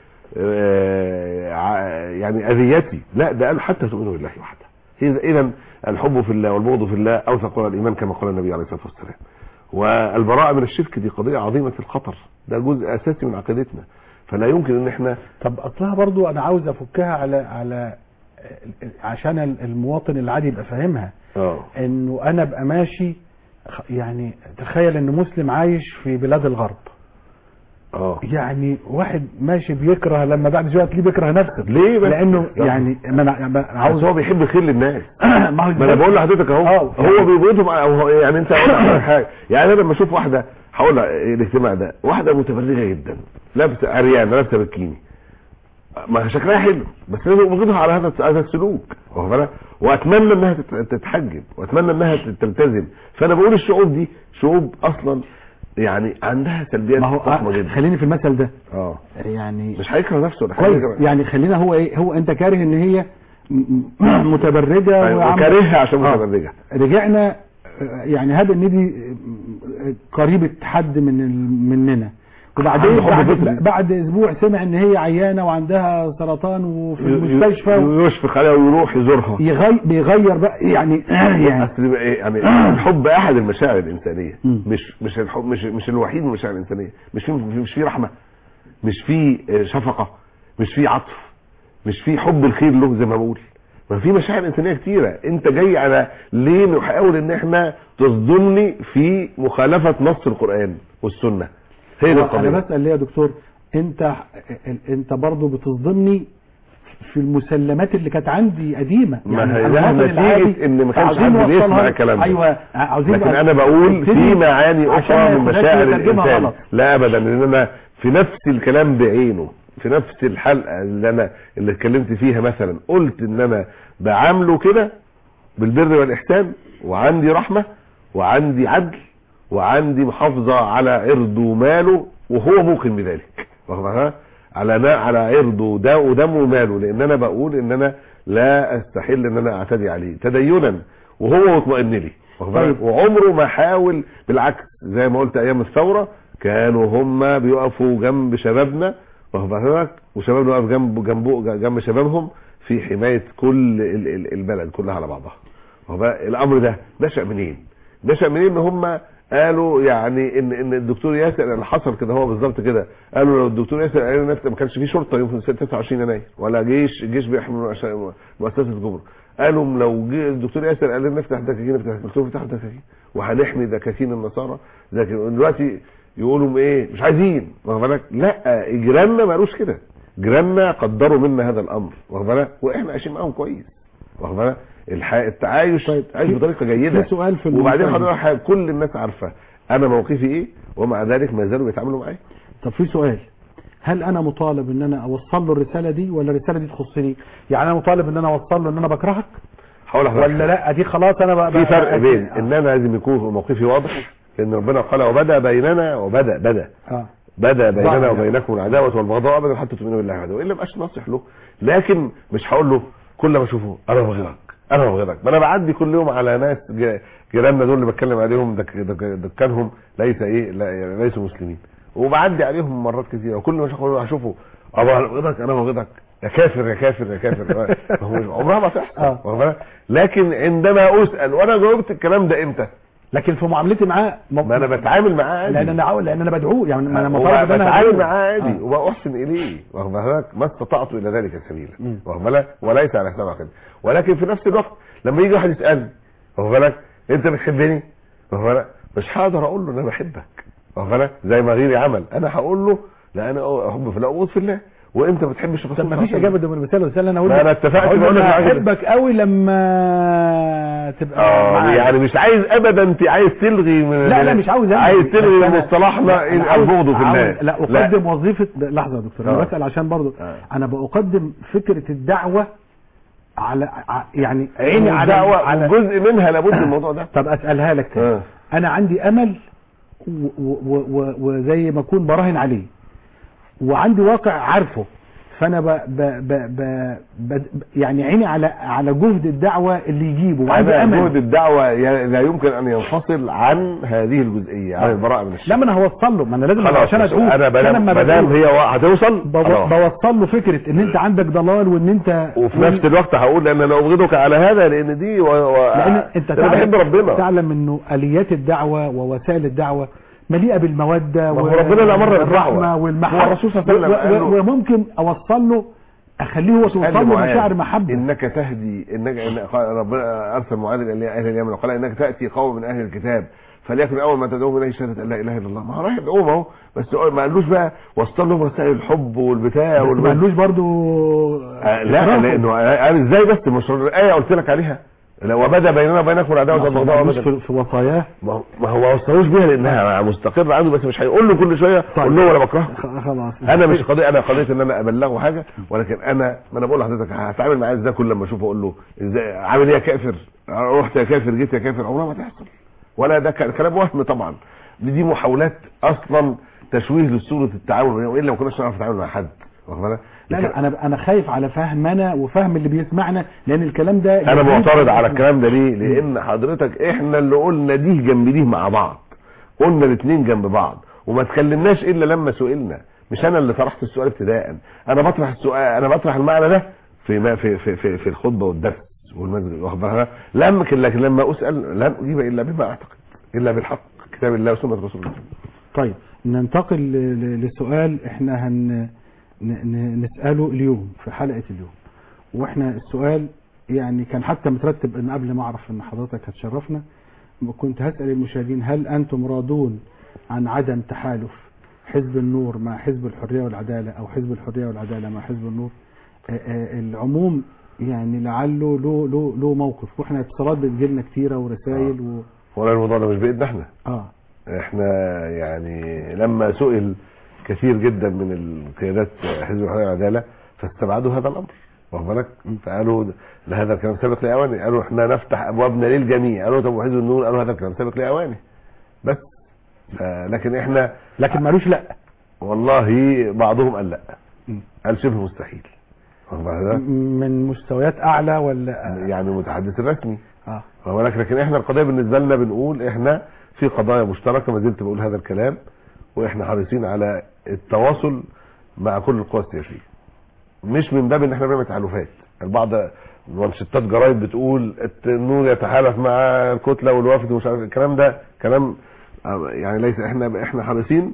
آه، ع- يعني أذيتي لا ده قال حتى تؤمنوا بالله وحده إذا الحب في الله والبغض في الله أوثق من الإيمان كما قال النبي عليه الصلاة والسلام والبراءة من الشرك دي قضية عظيمة الخطر ده جزء أساسي من عقيدتنا فلا يمكن ان احنا
طب اصلها برضو انا عاوز افكها على على عشان المواطن العادي يبقى فاهمها
اه
انه انا ابقى ماشي يعني تخيل ان مسلم عايش في بلاد الغرب
اه
يعني واحد ماشي بيكره لما بعد شويه تلاقيه بيكره نفسه
ليه بس
لانه يعني ما انا ما أنا
عاوز
عاوز
هو بيحب الخير للناس
ما هو
ما انا بقول لحضرتك اهو
آه،
هو بيبغضهم او هو يعني انت اقول لك حاجه يعني انا لما اشوف واحده هقول لك الاجتماع ده واحده متبرجه جدا لابسه عريانه لابسه بكيني ما شكلها حلو بس انا ببغضها على هذا هذا السلوك واخد بالك واتمنى انها تت- تتحجب واتمنى انها تلتزم فانا بقول الشعوب دي شعوب اصلا يعني عندها سلبيات
ما هو
ضخمه
آه،
جدا
خليني في المثل ده
اه
يعني
مش هيكره نفسه ولا
كويس
حاجه
يعني خلينا هو ايه هو انت كاره ان هي م- م- متبرجه
أيوة،
وعاملة-
وكارهها عشان
آه.
متبرجه
رجعنا آه، يعني هذا النادي آه، قريبة حد من ال- مننا وبعدين
عنده حب
بعد,
فطري.
بعد اسبوع سمع ان هي عيانه وعندها سرطان وفي المستشفى و-
يشفق عليها ويروح يزورها
يغير بيغير بقى يعني يعني
اصل بيبقى ايه يعني الحب احد المشاعر الانسانيه
مم.
مش مش الحب مش مش الوحيد من المشاعر الانسانيه مش في مش في رحمه مش في آه، شفقه مش في عطف مش في حب الخير له زي ما بقول ما في مشاعر انسانيه كتيره انت جاي على ليه نحاول ان احنا تصدمني في مخالفه نص القران والسنه هي دي
انا
القضيه
بسال ليه يا دكتور انت انت برضه بتصدمني في المسلمات اللي كانت عندي قديمه
ما هي
المواطن
ده نتيجة
العادي
إن ما كانش
عاوزين
حد بيسمع
نوصلها-
الكلام ده.
ايوه عاوزين
لكن
بقى
انا بقول في
نبتدي
معاني
عشان
اخرى
ما
من
ياخدهاش
مشاعر
ويترجمها
الانسان
غلط.
لا ابدا لان انا في نفس الكلام بعينه في نفس الحلقه اللي انا اللي اتكلمت فيها مثلا قلت ان انا بعامله كده بالبر والاحسان وعندي رحمه وعندي عدل وعندي محافظه على عرضه وماله وهو موقن بذلك واخد بالك؟ على نا على عرضه وده ودمه وماله لان انا بقول ان انا لا استحل ان انا اعتدي عليه تدينا وهو مطمئن لي واخد بالك؟
طيب.
وعمره ما حاول بالعكس زي ما قلت ايام الثوره كانوا هم بيقفوا جنب شبابنا واخد بالك وشبابنا واقف جنب جنبه جنب شبابهم في حمايه كل ال- ال- البلد كلها على بعضها واخد بالك؟ الامر ده نشا منين؟ نشا منين ان هم قالوا يعني ان ان الدكتور ياسر اللي حصل كده هو بالظبط كده قالوا لو الدكتور ياسر قال لنا ما كانش فيه شرطه يوم 29 يناير ولا جيش الجيش بيحمل عشان مؤسسه الجمرك قالوا لو جه الدكتور ياسر قال لنا نفتح دكاكين نفتح الدكتور فتح دكاكين وهنحمي دكاكين النصارى لكن دلوقتي يقولوا ايه مش عايزين واخد بالك لا جيراننا ما قالوش كده جيراننا قدروا منا هذا الامر واخد بالك واحنا عايشين معاهم كويس واخد بالك الح... التعايش
طيب،
عايش
في-
بطريقه جيده
في سؤال في
وبعدين
الموضوع
حضرتك حاجة كل الناس عارفه انا موقفي ايه ومع ذلك ما زالوا بيتعاملوا معايا
طب في سؤال هل انا مطالب ان انا اوصل له الرساله دي ولا الرساله دي تخصني يعني انا مطالب ان انا اوصل له ان انا بكرهك
هقول لحضرتك
ولا لا دي خلاص انا بقى
في فرق
بقى-
بين ان انا لازم يكون موقفي واضح لان ربنا قال وبدا بيننا وبدا بدا
اه
بدا بيننا
ضعف.
وبينكم العداوه والبغضاء ابدا حتى تؤمنوا بالله وحده والا مبقاش ناصح له لكن مش هقول له كل ما اشوفه انا بغيرك انا بغيرك ما انا بعدي كل يوم على ناس ج- جيراننا دول اللي بتكلم عليهم دك دك دكانهم ليس ايه لا يعني ليسوا مسلمين وبعدي عليهم مرات كثيره وكل ما اشوفه هشوفه ابا انا بغيرك انا بغيرك يا كافر يا كافر يا كافر ما هو مش- عمرها ما تحصل
آه.
واخد بالك؟ لكن عندما اسال وانا جاوبت الكلام ده امتى
لكن في معاملتي معاه
ما انا بتعامل معاه عادي
لان انا عاو- لان انا بدعوه يعني ما انا
هو
مطالب ان انا
بتعامل
أدعوه.
معاه عادي
آه.
وبأحسن اليه واخد بالك ما استطعت الى ذلك سبيلا
مم.
واخد بالك وليس على حساب عقيدتي ولكن في نفس الوقت لما يجي واحد يسالني واخد بالك انت بتحبني واخد بالك مش هقدر اقول له ان انا بحبك واخد بالك زي ما غيري عمل انا هقول له لا انا احب في الله وابغض في الله وانت ما بتحبش الرسول
طب ما
صلى
فيش
الله عليه
اجابه ده من المثال والرساله انا اقول
ما
له-
أنا اتفقت
أقول له
بقول لك
انا
معاك.
احبك قوي لما تبقى
اه
معايا.
يعني مش عايز ابدا انت عايز تلغي من
لا لا مش عاوز أنا.
عايز تلغي
بس
من
أنا-
مصطلحنا
أنا عاوز-
البغض في الله
عاوز- لا اقدم وظيفه لا، لحظه يا دكتور انا
آه.
بسال عشان برضو
آه.
انا بقدم فكره الدعوه على ع- يعني عيني على
دعوة
على
وجزء منها لابد من الموضوع ده
طب اسالها لك تاني
آه.
انا عندي امل و- و- و- وزي ما اكون براهن عليه وعندي واقع عارفه فانا ب ب ب ب ب يعني عيني على على جهد الدعوه اللي يجيبه وعندي
انا
امل
جهد الدعوه ي- لا يمكن ان ينفصل عن هذه الجزئيه عن البراءه من الشرك
لا ما انا هوصل له ما انا لازم
خلاص
عشان ادعوه
انا
عشان لما
ما دام
بدعوه
هي وا- هتوصل
بو-
خلاص.
بوصل له فكره ان انت عندك ضلال وان انت
وفي نفس الوقت هقول ان انا ابغضك على هذا لان دي و... و...
لان انت
انا بحب ربنا
تعلم انه اليات الدعوه ووسائل الدعوه مليئه بالموده
ما هو ربنا اللي أمرنا
والرحمه
بالدعوة.
والمحبه
هو الرسول صلى الله عليه وسلم
و-
قال
و-
له-
وممكن اوصل له اخليه هو توصل
قال
له
لمعاذ
مشاعر محبه
انك تهدي انك إن قال ربنا ارسل معاذ الى اهل اليمن وقال انك تاتي قوم من اهل الكتاب فليكن اول ما تدعوهم اليه شهاده ان لا اله الا الله ما هو رايح يدعوهم اهو بس ما قالوش بقى وصل لهم رسائل الحب والبتاع
ما
والبتاع
قالوش برضو
آه، لا
إكراه.
لانه قال ازاي بس مش الايه قلت لك عليها لا وبدا بيننا وبينكم العداوه
ما
والبغضاء
قالوش
أبداً.
في في وصاياه
ما هو- ما هو ما وصلوش بيها لانها مستقره عنده بس مش هيقول له كل شويه
طيب.
قول له انا بكرهك
خ- خلاص
انا مش قضيه انا قضيه ان انا ابلغه حاجه ولكن انا ما انا بقول لحضرتك هتعامل معاه ازاي كل لما اشوفه اقول له ازاي عامل ايه يا كافر رحت يا كافر جيت يا كافر عمرها ما تحصل ولا ده ك- كلام وهم طبعا دي دي محاولات اصلا تشويه لصوره التعامل والا ما كناش نعرف نتعامل مع حد واخد بالك؟
لا
لكن
لا انا انا خايف على فهمنا وفهم اللي بيسمعنا لان الكلام ده
انا
جديد.
معترض على الكلام ده ليه لان حضرتك احنا اللي قلنا دي جنب دي مع بعض قلنا الاثنين جنب بعض وما تكلمناش الا لما سئلنا مش انا اللي طرحت السؤال ابتداء انا بطرح السؤال انا بطرح المعنى ده في ما في في في, في الخطبه والدرس والمسجد واخد بالك لكن لكن لما اسال لن اجيب الا بما اعتقد الا بالحق كتاب الله وسنه رسول الله
طيب ننتقل ل- ل- لسؤال احنا هن ن- ن- نسأله اليوم في حلقة اليوم واحنا السؤال يعني كان حتى مترتب ان قبل ما اعرف ان حضرتك هتشرفنا كنت هسأل المشاهدين هل انتم راضون عن عدم تحالف حزب النور مع حزب الحرية والعدالة او حزب الحرية والعدالة مع حزب النور آه، آه، العموم يعني لعله له له له موقف واحنا اتصالات بتجيلنا كتيرة ورسائل و...
ولا الموضوع ده مش بايدنا احنا
اه
احنا يعني لما سئل كثير جدا من القيادات حزب الحريه والعداله فاستبعدوا هذا الامر واخد بالك فقالوا لا هذا الكلام سابق لاوانه قالوا احنا نفتح ابوابنا للجميع قالوا طب وحزب النور قالوا هذا الكلام سابق لاوانه بس ف- لكن احنا
لكن مالوش لا
والله بعضهم قال لا
م.
قال شبه مستحيل واخد بالك؟
من مستويات اعلى ولا
يعني المتحدث الرسمي
اه
واخد بالك لكن احنا القضيه بالنسبه لنا بنقول احنا في قضايا مشتركه ما زلت بقول هذا الكلام واحنا حريصين على التواصل مع كل القوى السياسيه مش من باب ان احنا بنعمل تحالفات البعض منشطات جرايد بتقول الت- النور يتحالف مع الكتله والوفد ومش عارف الكلام ده كلام آه، يعني ليس احنا احنا حريصين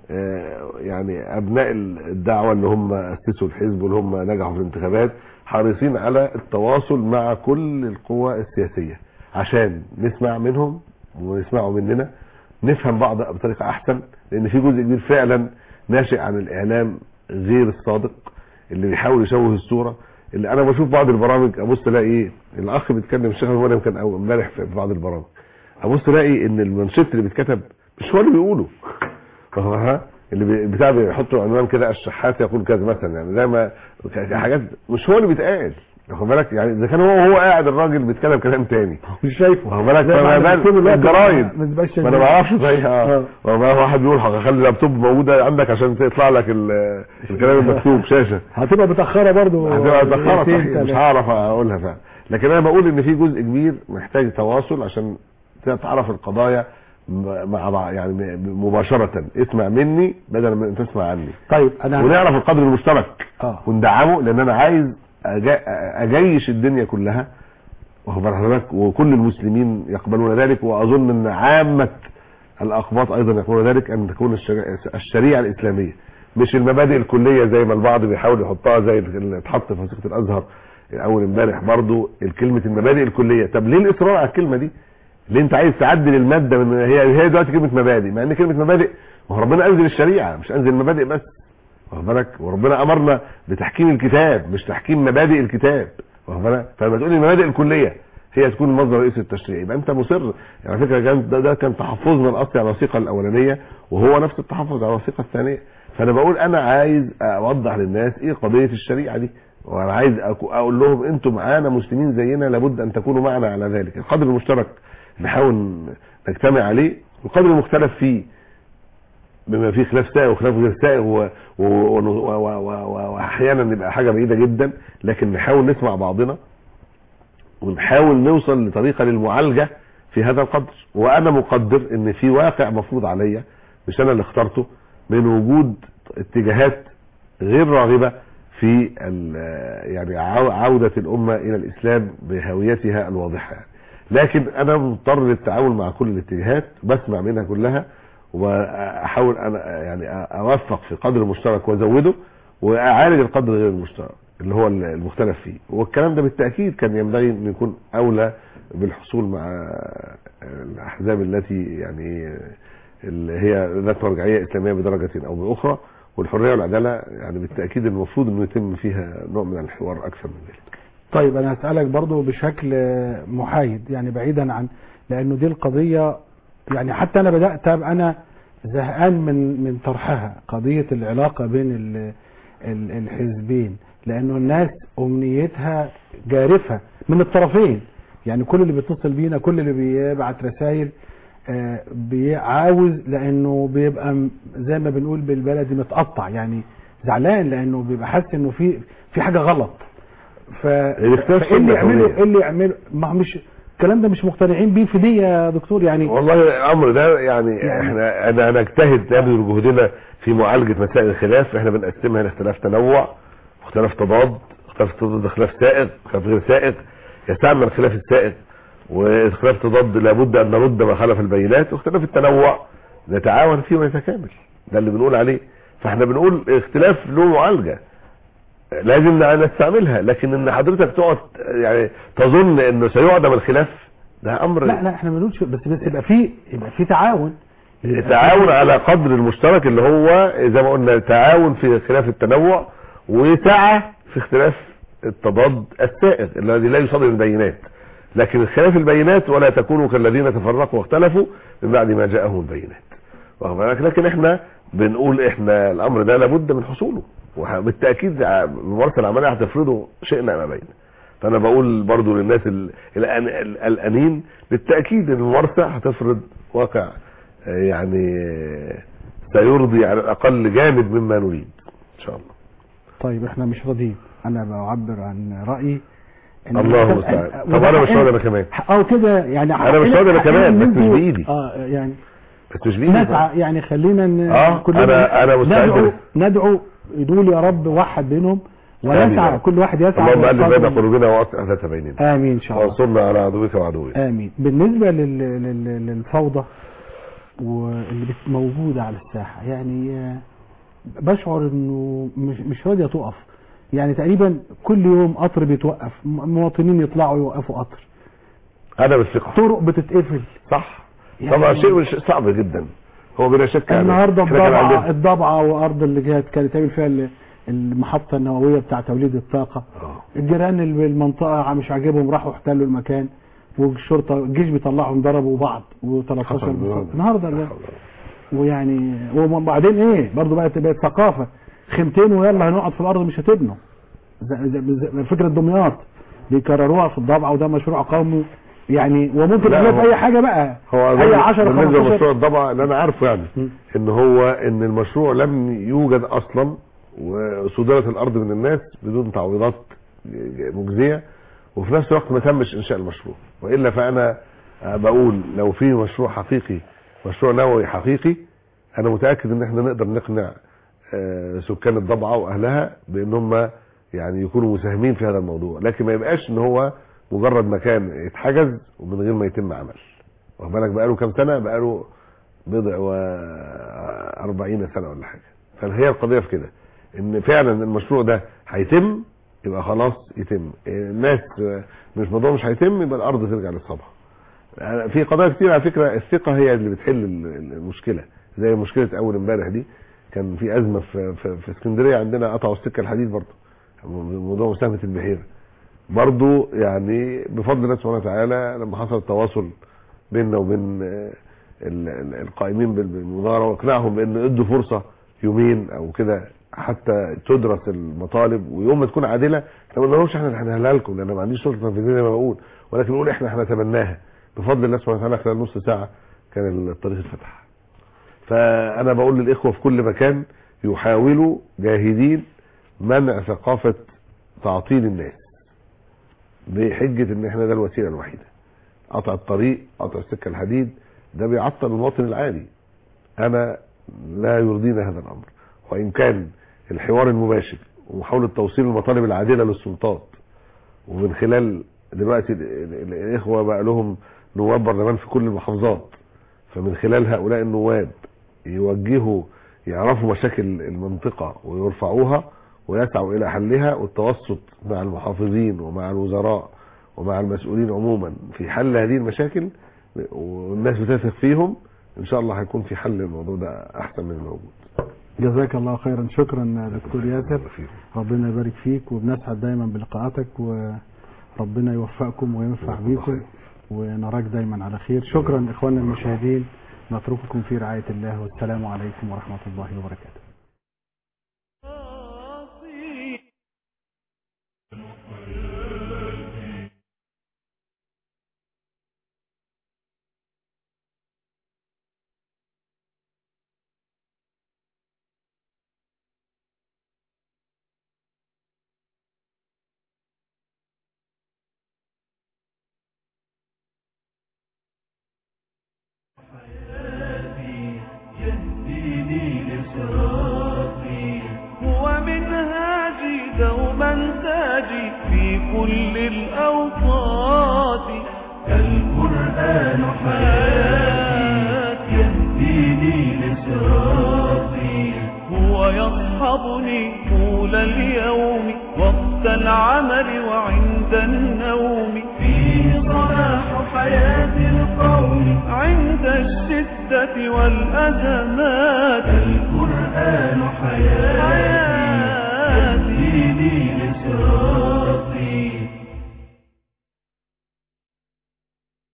آه، يعني ابناء الدعوه اللي هم اسسوا الحزب واللي هم نجحوا في الانتخابات حريصين على التواصل مع كل القوى السياسيه عشان نسمع منهم ونسمعوا مننا نفهم بعض بطريقه احسن لان في جزء كبير فعلا ناشئ عن الاعلام غير الصادق اللي بيحاول يشوه الصوره اللي انا بشوف بعض البرامج ابص الاقي ايه الاخ بيتكلم الشيخ أبو مريم كان أول- امبارح في في بعض البرامج ابص الاقي ان المنشط اللي بيتكتب مش هو اللي بيقوله فاهم ها؟ اللي بي- بتاع بيحطوا عنوان كده الشحات يقول كذا مثلا يعني زي ما ك- حاجات مش هو اللي بيتقال واخد بالك يعني اذا كان هو وهو قاعد الراجل بيتكلم كلام تاني
مش شايفه
واخد بالك
زي ما
فما
احنا
بال
بنقول دلوقتي
الجرايد
ما تبقاش
ما انا ما اعرفش زي اه
آه.
والله واحد بيقول خلي اللابتوب موجوده عندك عشان تطلع لك ال- الكلام المكتوب شاشه
هتبقى متاخره برضو
هتبقى متاخره
دقيقتين،
صحيح مش
تلاتة.
هعرف اقولها فعلا لكن انا بقول ان في جزء كبير محتاج تواصل عشان تعرف القضايا م- مع بعض يعني م- مباشره اسمع مني بدل ما انت تسمع عني
طيب انا
ونعرف القدر المشترك
اه
وندعمه لان انا عايز أجا- اجيش الدنيا كلها واخد بال حضرتك وكل المسلمين يقبلون ذلك واظن ان عامه الاقباط ايضا يقولون ذلك ان تكون الشريعه, الشريعة الاسلاميه مش المبادئ الكليه زي ما البعض بيحاول يحطها زي اللي اتحط في وثيقه الازهر اول امبارح برضو الكلمه المبادئ الكليه طب ليه الاصرار على الكلمه دي ليه انت عايز تعدل الماده من هي هي دلوقتي كلمه مبادئ مع ان كلمه مبادئ ما هو ربنا انزل الشريعه مش انزل المبادئ بس واخد بالك وربنا امرنا بتحكيم الكتاب مش تحكيم مبادئ الكتاب واخد بالك فلما تقول لي المبادئ الكليه هي تكون المصدر الرئيسي للتشريع يبقى انت مصر يعني على فكره كان ده, ده كان تحفظنا الاصلي على الوثيقه الاولانيه وهو نفس التحفظ على الوثيقه الثانيه فانا بقول انا عايز اوضح للناس ايه قضيه الشريعه دي وانا عايز أكو- اقول لهم انتم معانا مسلمين زينا لابد ان تكونوا معنا على ذلك القدر المشترك نحاول نجتمع عليه والقدر المختلف فيه بما فيه خلاف سائغ وخلاف غير سائغ و- و- و- و- و- واحيانا يبقى حاجه بعيده جدا لكن نحاول نسمع بعضنا ونحاول نوصل لطريقه للمعالجه في هذا القدر وانا مقدر ان في واقع مفروض عليا مش انا اللي اخترته من وجود اتجاهات غير راغبه في ال- يعني عو- عوده الامه الى الاسلام بهويتها الواضحه يعني. لكن انا مضطر للتعامل مع كل الاتجاهات بسمع منها كلها واحاول انا يعني اوفق في قدر المشترك وازوده واعالج القدر غير المشترك اللي هو المختلف فيه والكلام ده بالتاكيد كان ينبغي ان يكون اولى بالحصول مع الاحزاب التي يعني اللي هي ذات مرجعيه اسلاميه بدرجه او باخرى والحريه والعداله يعني بالتاكيد المفروض انه يتم فيها نوع من الحوار اكثر من ذلك
طيب انا هسألك برضو بشكل محايد يعني بعيدا عن لانه دي القضية يعني حتى انا بدأت ابقى انا زهقان من من طرحها قضية العلاقة بين ال- ال- الحزبين لانه الناس امنيتها جارفة من الطرفين يعني كل اللي بيتصل بينا كل اللي بيبعت رسائل آه، بيعاوز لانه بيبقى م- زي ما بنقول بالبلدي متقطع يعني زعلان لانه بيبقى حاسس انه في في حاجه غلط ف
الاختلاف
فايه اللي
سنة
يعمله
كونية.
ايه اللي يعمله ما هو مش الكلام ده مش مقتنعين بيه في دي يا دكتور يعني
والله الامر ده يعني,
يعني-
احنا انا نجتهد نبذل جهدنا في معالجه مسائل الخلاف احنا بنقسمها لاختلاف تنوع واختلاف تضاد اختلاف تضاد خلاف سائغ خلاف غير سائغ يستعمل الخلاف السائغ واختلاف تضاد لابد ان نرد ما خالف البينات واختلاف التنوع نتعاون فيه ونتكامل ده اللي بنقول عليه فاحنا بنقول اختلاف له معالجه لازم نستعملها لكن ان حضرتك تقعد يعني تظن انه سيعدم الخلاف ده امر
لا لا احنا ما بنقولش بس بس يبقى في يبقى في تعاون يبقى في-
تعاون على قدر المشترك اللي هو زي ما قلنا تعاون في خلاف التنوع وسعة في اختلاف التضاد السائغ الذي لا يصادم البينات لكن خلاف البينات ولا تكونوا كالذين تفرقوا واختلفوا من بعد ما جاءهم البينات واخد بالك؟ لكن احنا بنقول احنا الامر ده لابد من حصوله وبالتاكيد الممارسه العمليه هتفرضه شئنا ام ابينا فانا بقول برضو للناس ال- الآن- ال- الانين بالتاكيد الممارسه هتفرض واقع آه، يعني آه، سيرضي على الاقل جانب مما نريد ان شاء الله
طيب احنا مش راضيين انا بعبر عن رايي إن
الله
الإنسان-
المستعان
وده
طب انا مش
حقنا-
راضي انا كمان
اه كده يعني
أنا مش
حقنا-
راضي أنا
حقنا
كمان، بس مش
ننزل-
بإيدي.
اه يعني
بس مش بإيدي
نسعى يعني خلينا ن...
آه،
كلنا
أنا- أنا مستعد
ندعو
له.
ندعو نقول يا رب وحد بينهم
آمين يا
ونسعى
رب.
كل واحد يسعى
اللهم الف
للقدر-
بين قلوبنا واصلح ذات بيننا
امين ان شاء الله
وانصرنا على عدوك وعدوك
امين بالنسبه لل... لل... للفوضى واللي بت- موجوده على الساحه يعني آه، بشعر انه مش مش راضيه تقف يعني تقريبا كل يوم قطر بيتوقف م- مواطنين يطلعوا يوقفوا قطر
عدم الثقه
طرق بتتقفل
صح
يعني
طبعا شيء مش صعب جدا هو بلا شك يعني
النهارده
إحنا كان
الضبعه
عندنا-
الضبعه وارض اللي كانت كانت تعمل فيها ال- المحطه النوويه بتاع توليد الطاقه
آه.
الجيران اللي بالمنطقه مش عاجبهم راحوا احتلوا المكان والشرطه الجيش بيطلعهم ضربوا بعض و13
حصل بيضرب.
النهارده ده ويعني وبعدين ايه برضه بقت بقت ثقافه خيمتين ويلا هنقعد في الارض مش هتبنوا زي- زي- زي- فكره دمياط بيكرروها في الضبعه وده مشروع قومي يعني وممكن
لا،
يعملوا في
هو-
اي حاجه بقى
هو
اي 10
بالنسبه
15
لمشروع الضبع اللي انا عارفه يعني
م.
ان هو ان المشروع لم يوجد اصلا وصدرت الارض من الناس بدون تعويضات مجزيه وفي نفس الوقت ما تمش انشاء المشروع والا فانا بقول لو في مشروع حقيقي مشروع نووي حقيقي انا متاكد ان احنا نقدر نقنع آه، سكان الضبعه واهلها بان هم يعني يكونوا مساهمين في هذا الموضوع لكن ما يبقاش ان هو مجرد مكان يتحجز ومن غير ما يتم عمل واخد بالك بقاله كام سنه بقاله بضع و 40 سنه ولا حاجه فهي القضيه في كده ان فعلا المشروع ده هيتم يبقى خلاص يتم الناس مش موضوع مش هيتم يبقى الارض ترجع للصبح في قضايا كتير على فكره الثقه هي اللي بتحل ال- المشكله زي مشكله اول امبارح دي كان في ازمه في في, في اسكندريه عندنا قطعوا السكه الحديد برضه موضوع مساهمه البحيره برضه يعني بفضل الله سبحانه وتعالى لما حصل التواصل بيننا وبين آه، ال- ال- القائمين بال- بالمظاهره واقناعهم بان ادوا فرصه يومين او كده حتى تدرس المطالب ويوم ما تكون عادله احنا ما بنقولش احنا اللي هنحلها لكم لان ما عنديش سلطه تنفيذيه زي ما بقول ولكن نقول احنا هنتبناها بفضل الله سبحانه وتعالى خلال نص ساعه كان الطريق اتفتح فانا بقول للاخوه في كل مكان يحاولوا جاهدين منع ثقافه تعطيل الناس بحجه ان احنا ده الوسيله الوحيده قطع الطريق قطع السكه الحديد ده بيعطل المواطن العادي انا لا يرضينا هذا الامر وان كان الحوار المباشر ومحاوله توصيل المطالب العادله للسلطات ومن خلال دلوقتي ال- ال- الاخوه بقى لهم نواب برلمان في كل المحافظات فمن خلال هؤلاء النواب يوجهوا يعرفوا مشاكل المنطقه ويرفعوها ويسعوا الى حلها والتوسط مع المحافظين ومع الوزراء ومع المسؤولين عموما في حل هذه المشاكل والناس بتثق فيهم ان شاء الله هيكون في حل للموضوع ده احسن من الموجود
جزاك الله خيرا شكرا دكتور ياسر ربنا يبارك فيك وبنسعد دايما بلقاءاتك وربنا يوفقكم وينفع
جزاك الله
بيكم
خير.
ونراك دايما على خير شكرا اخواننا المشاهدين نترككم في رعاية الله والسلام عليكم ورحمة الله وبركاته
يهديني لصراطي هو منهاجي دوما تاجي في كل الأوقات القرآن حياتي يهديني لصراطي هو يصحبني طول اليوم وقت العمل وعند النوم فيه صلاح حياة القوم عند الشدة والأزمات القرآن حياتي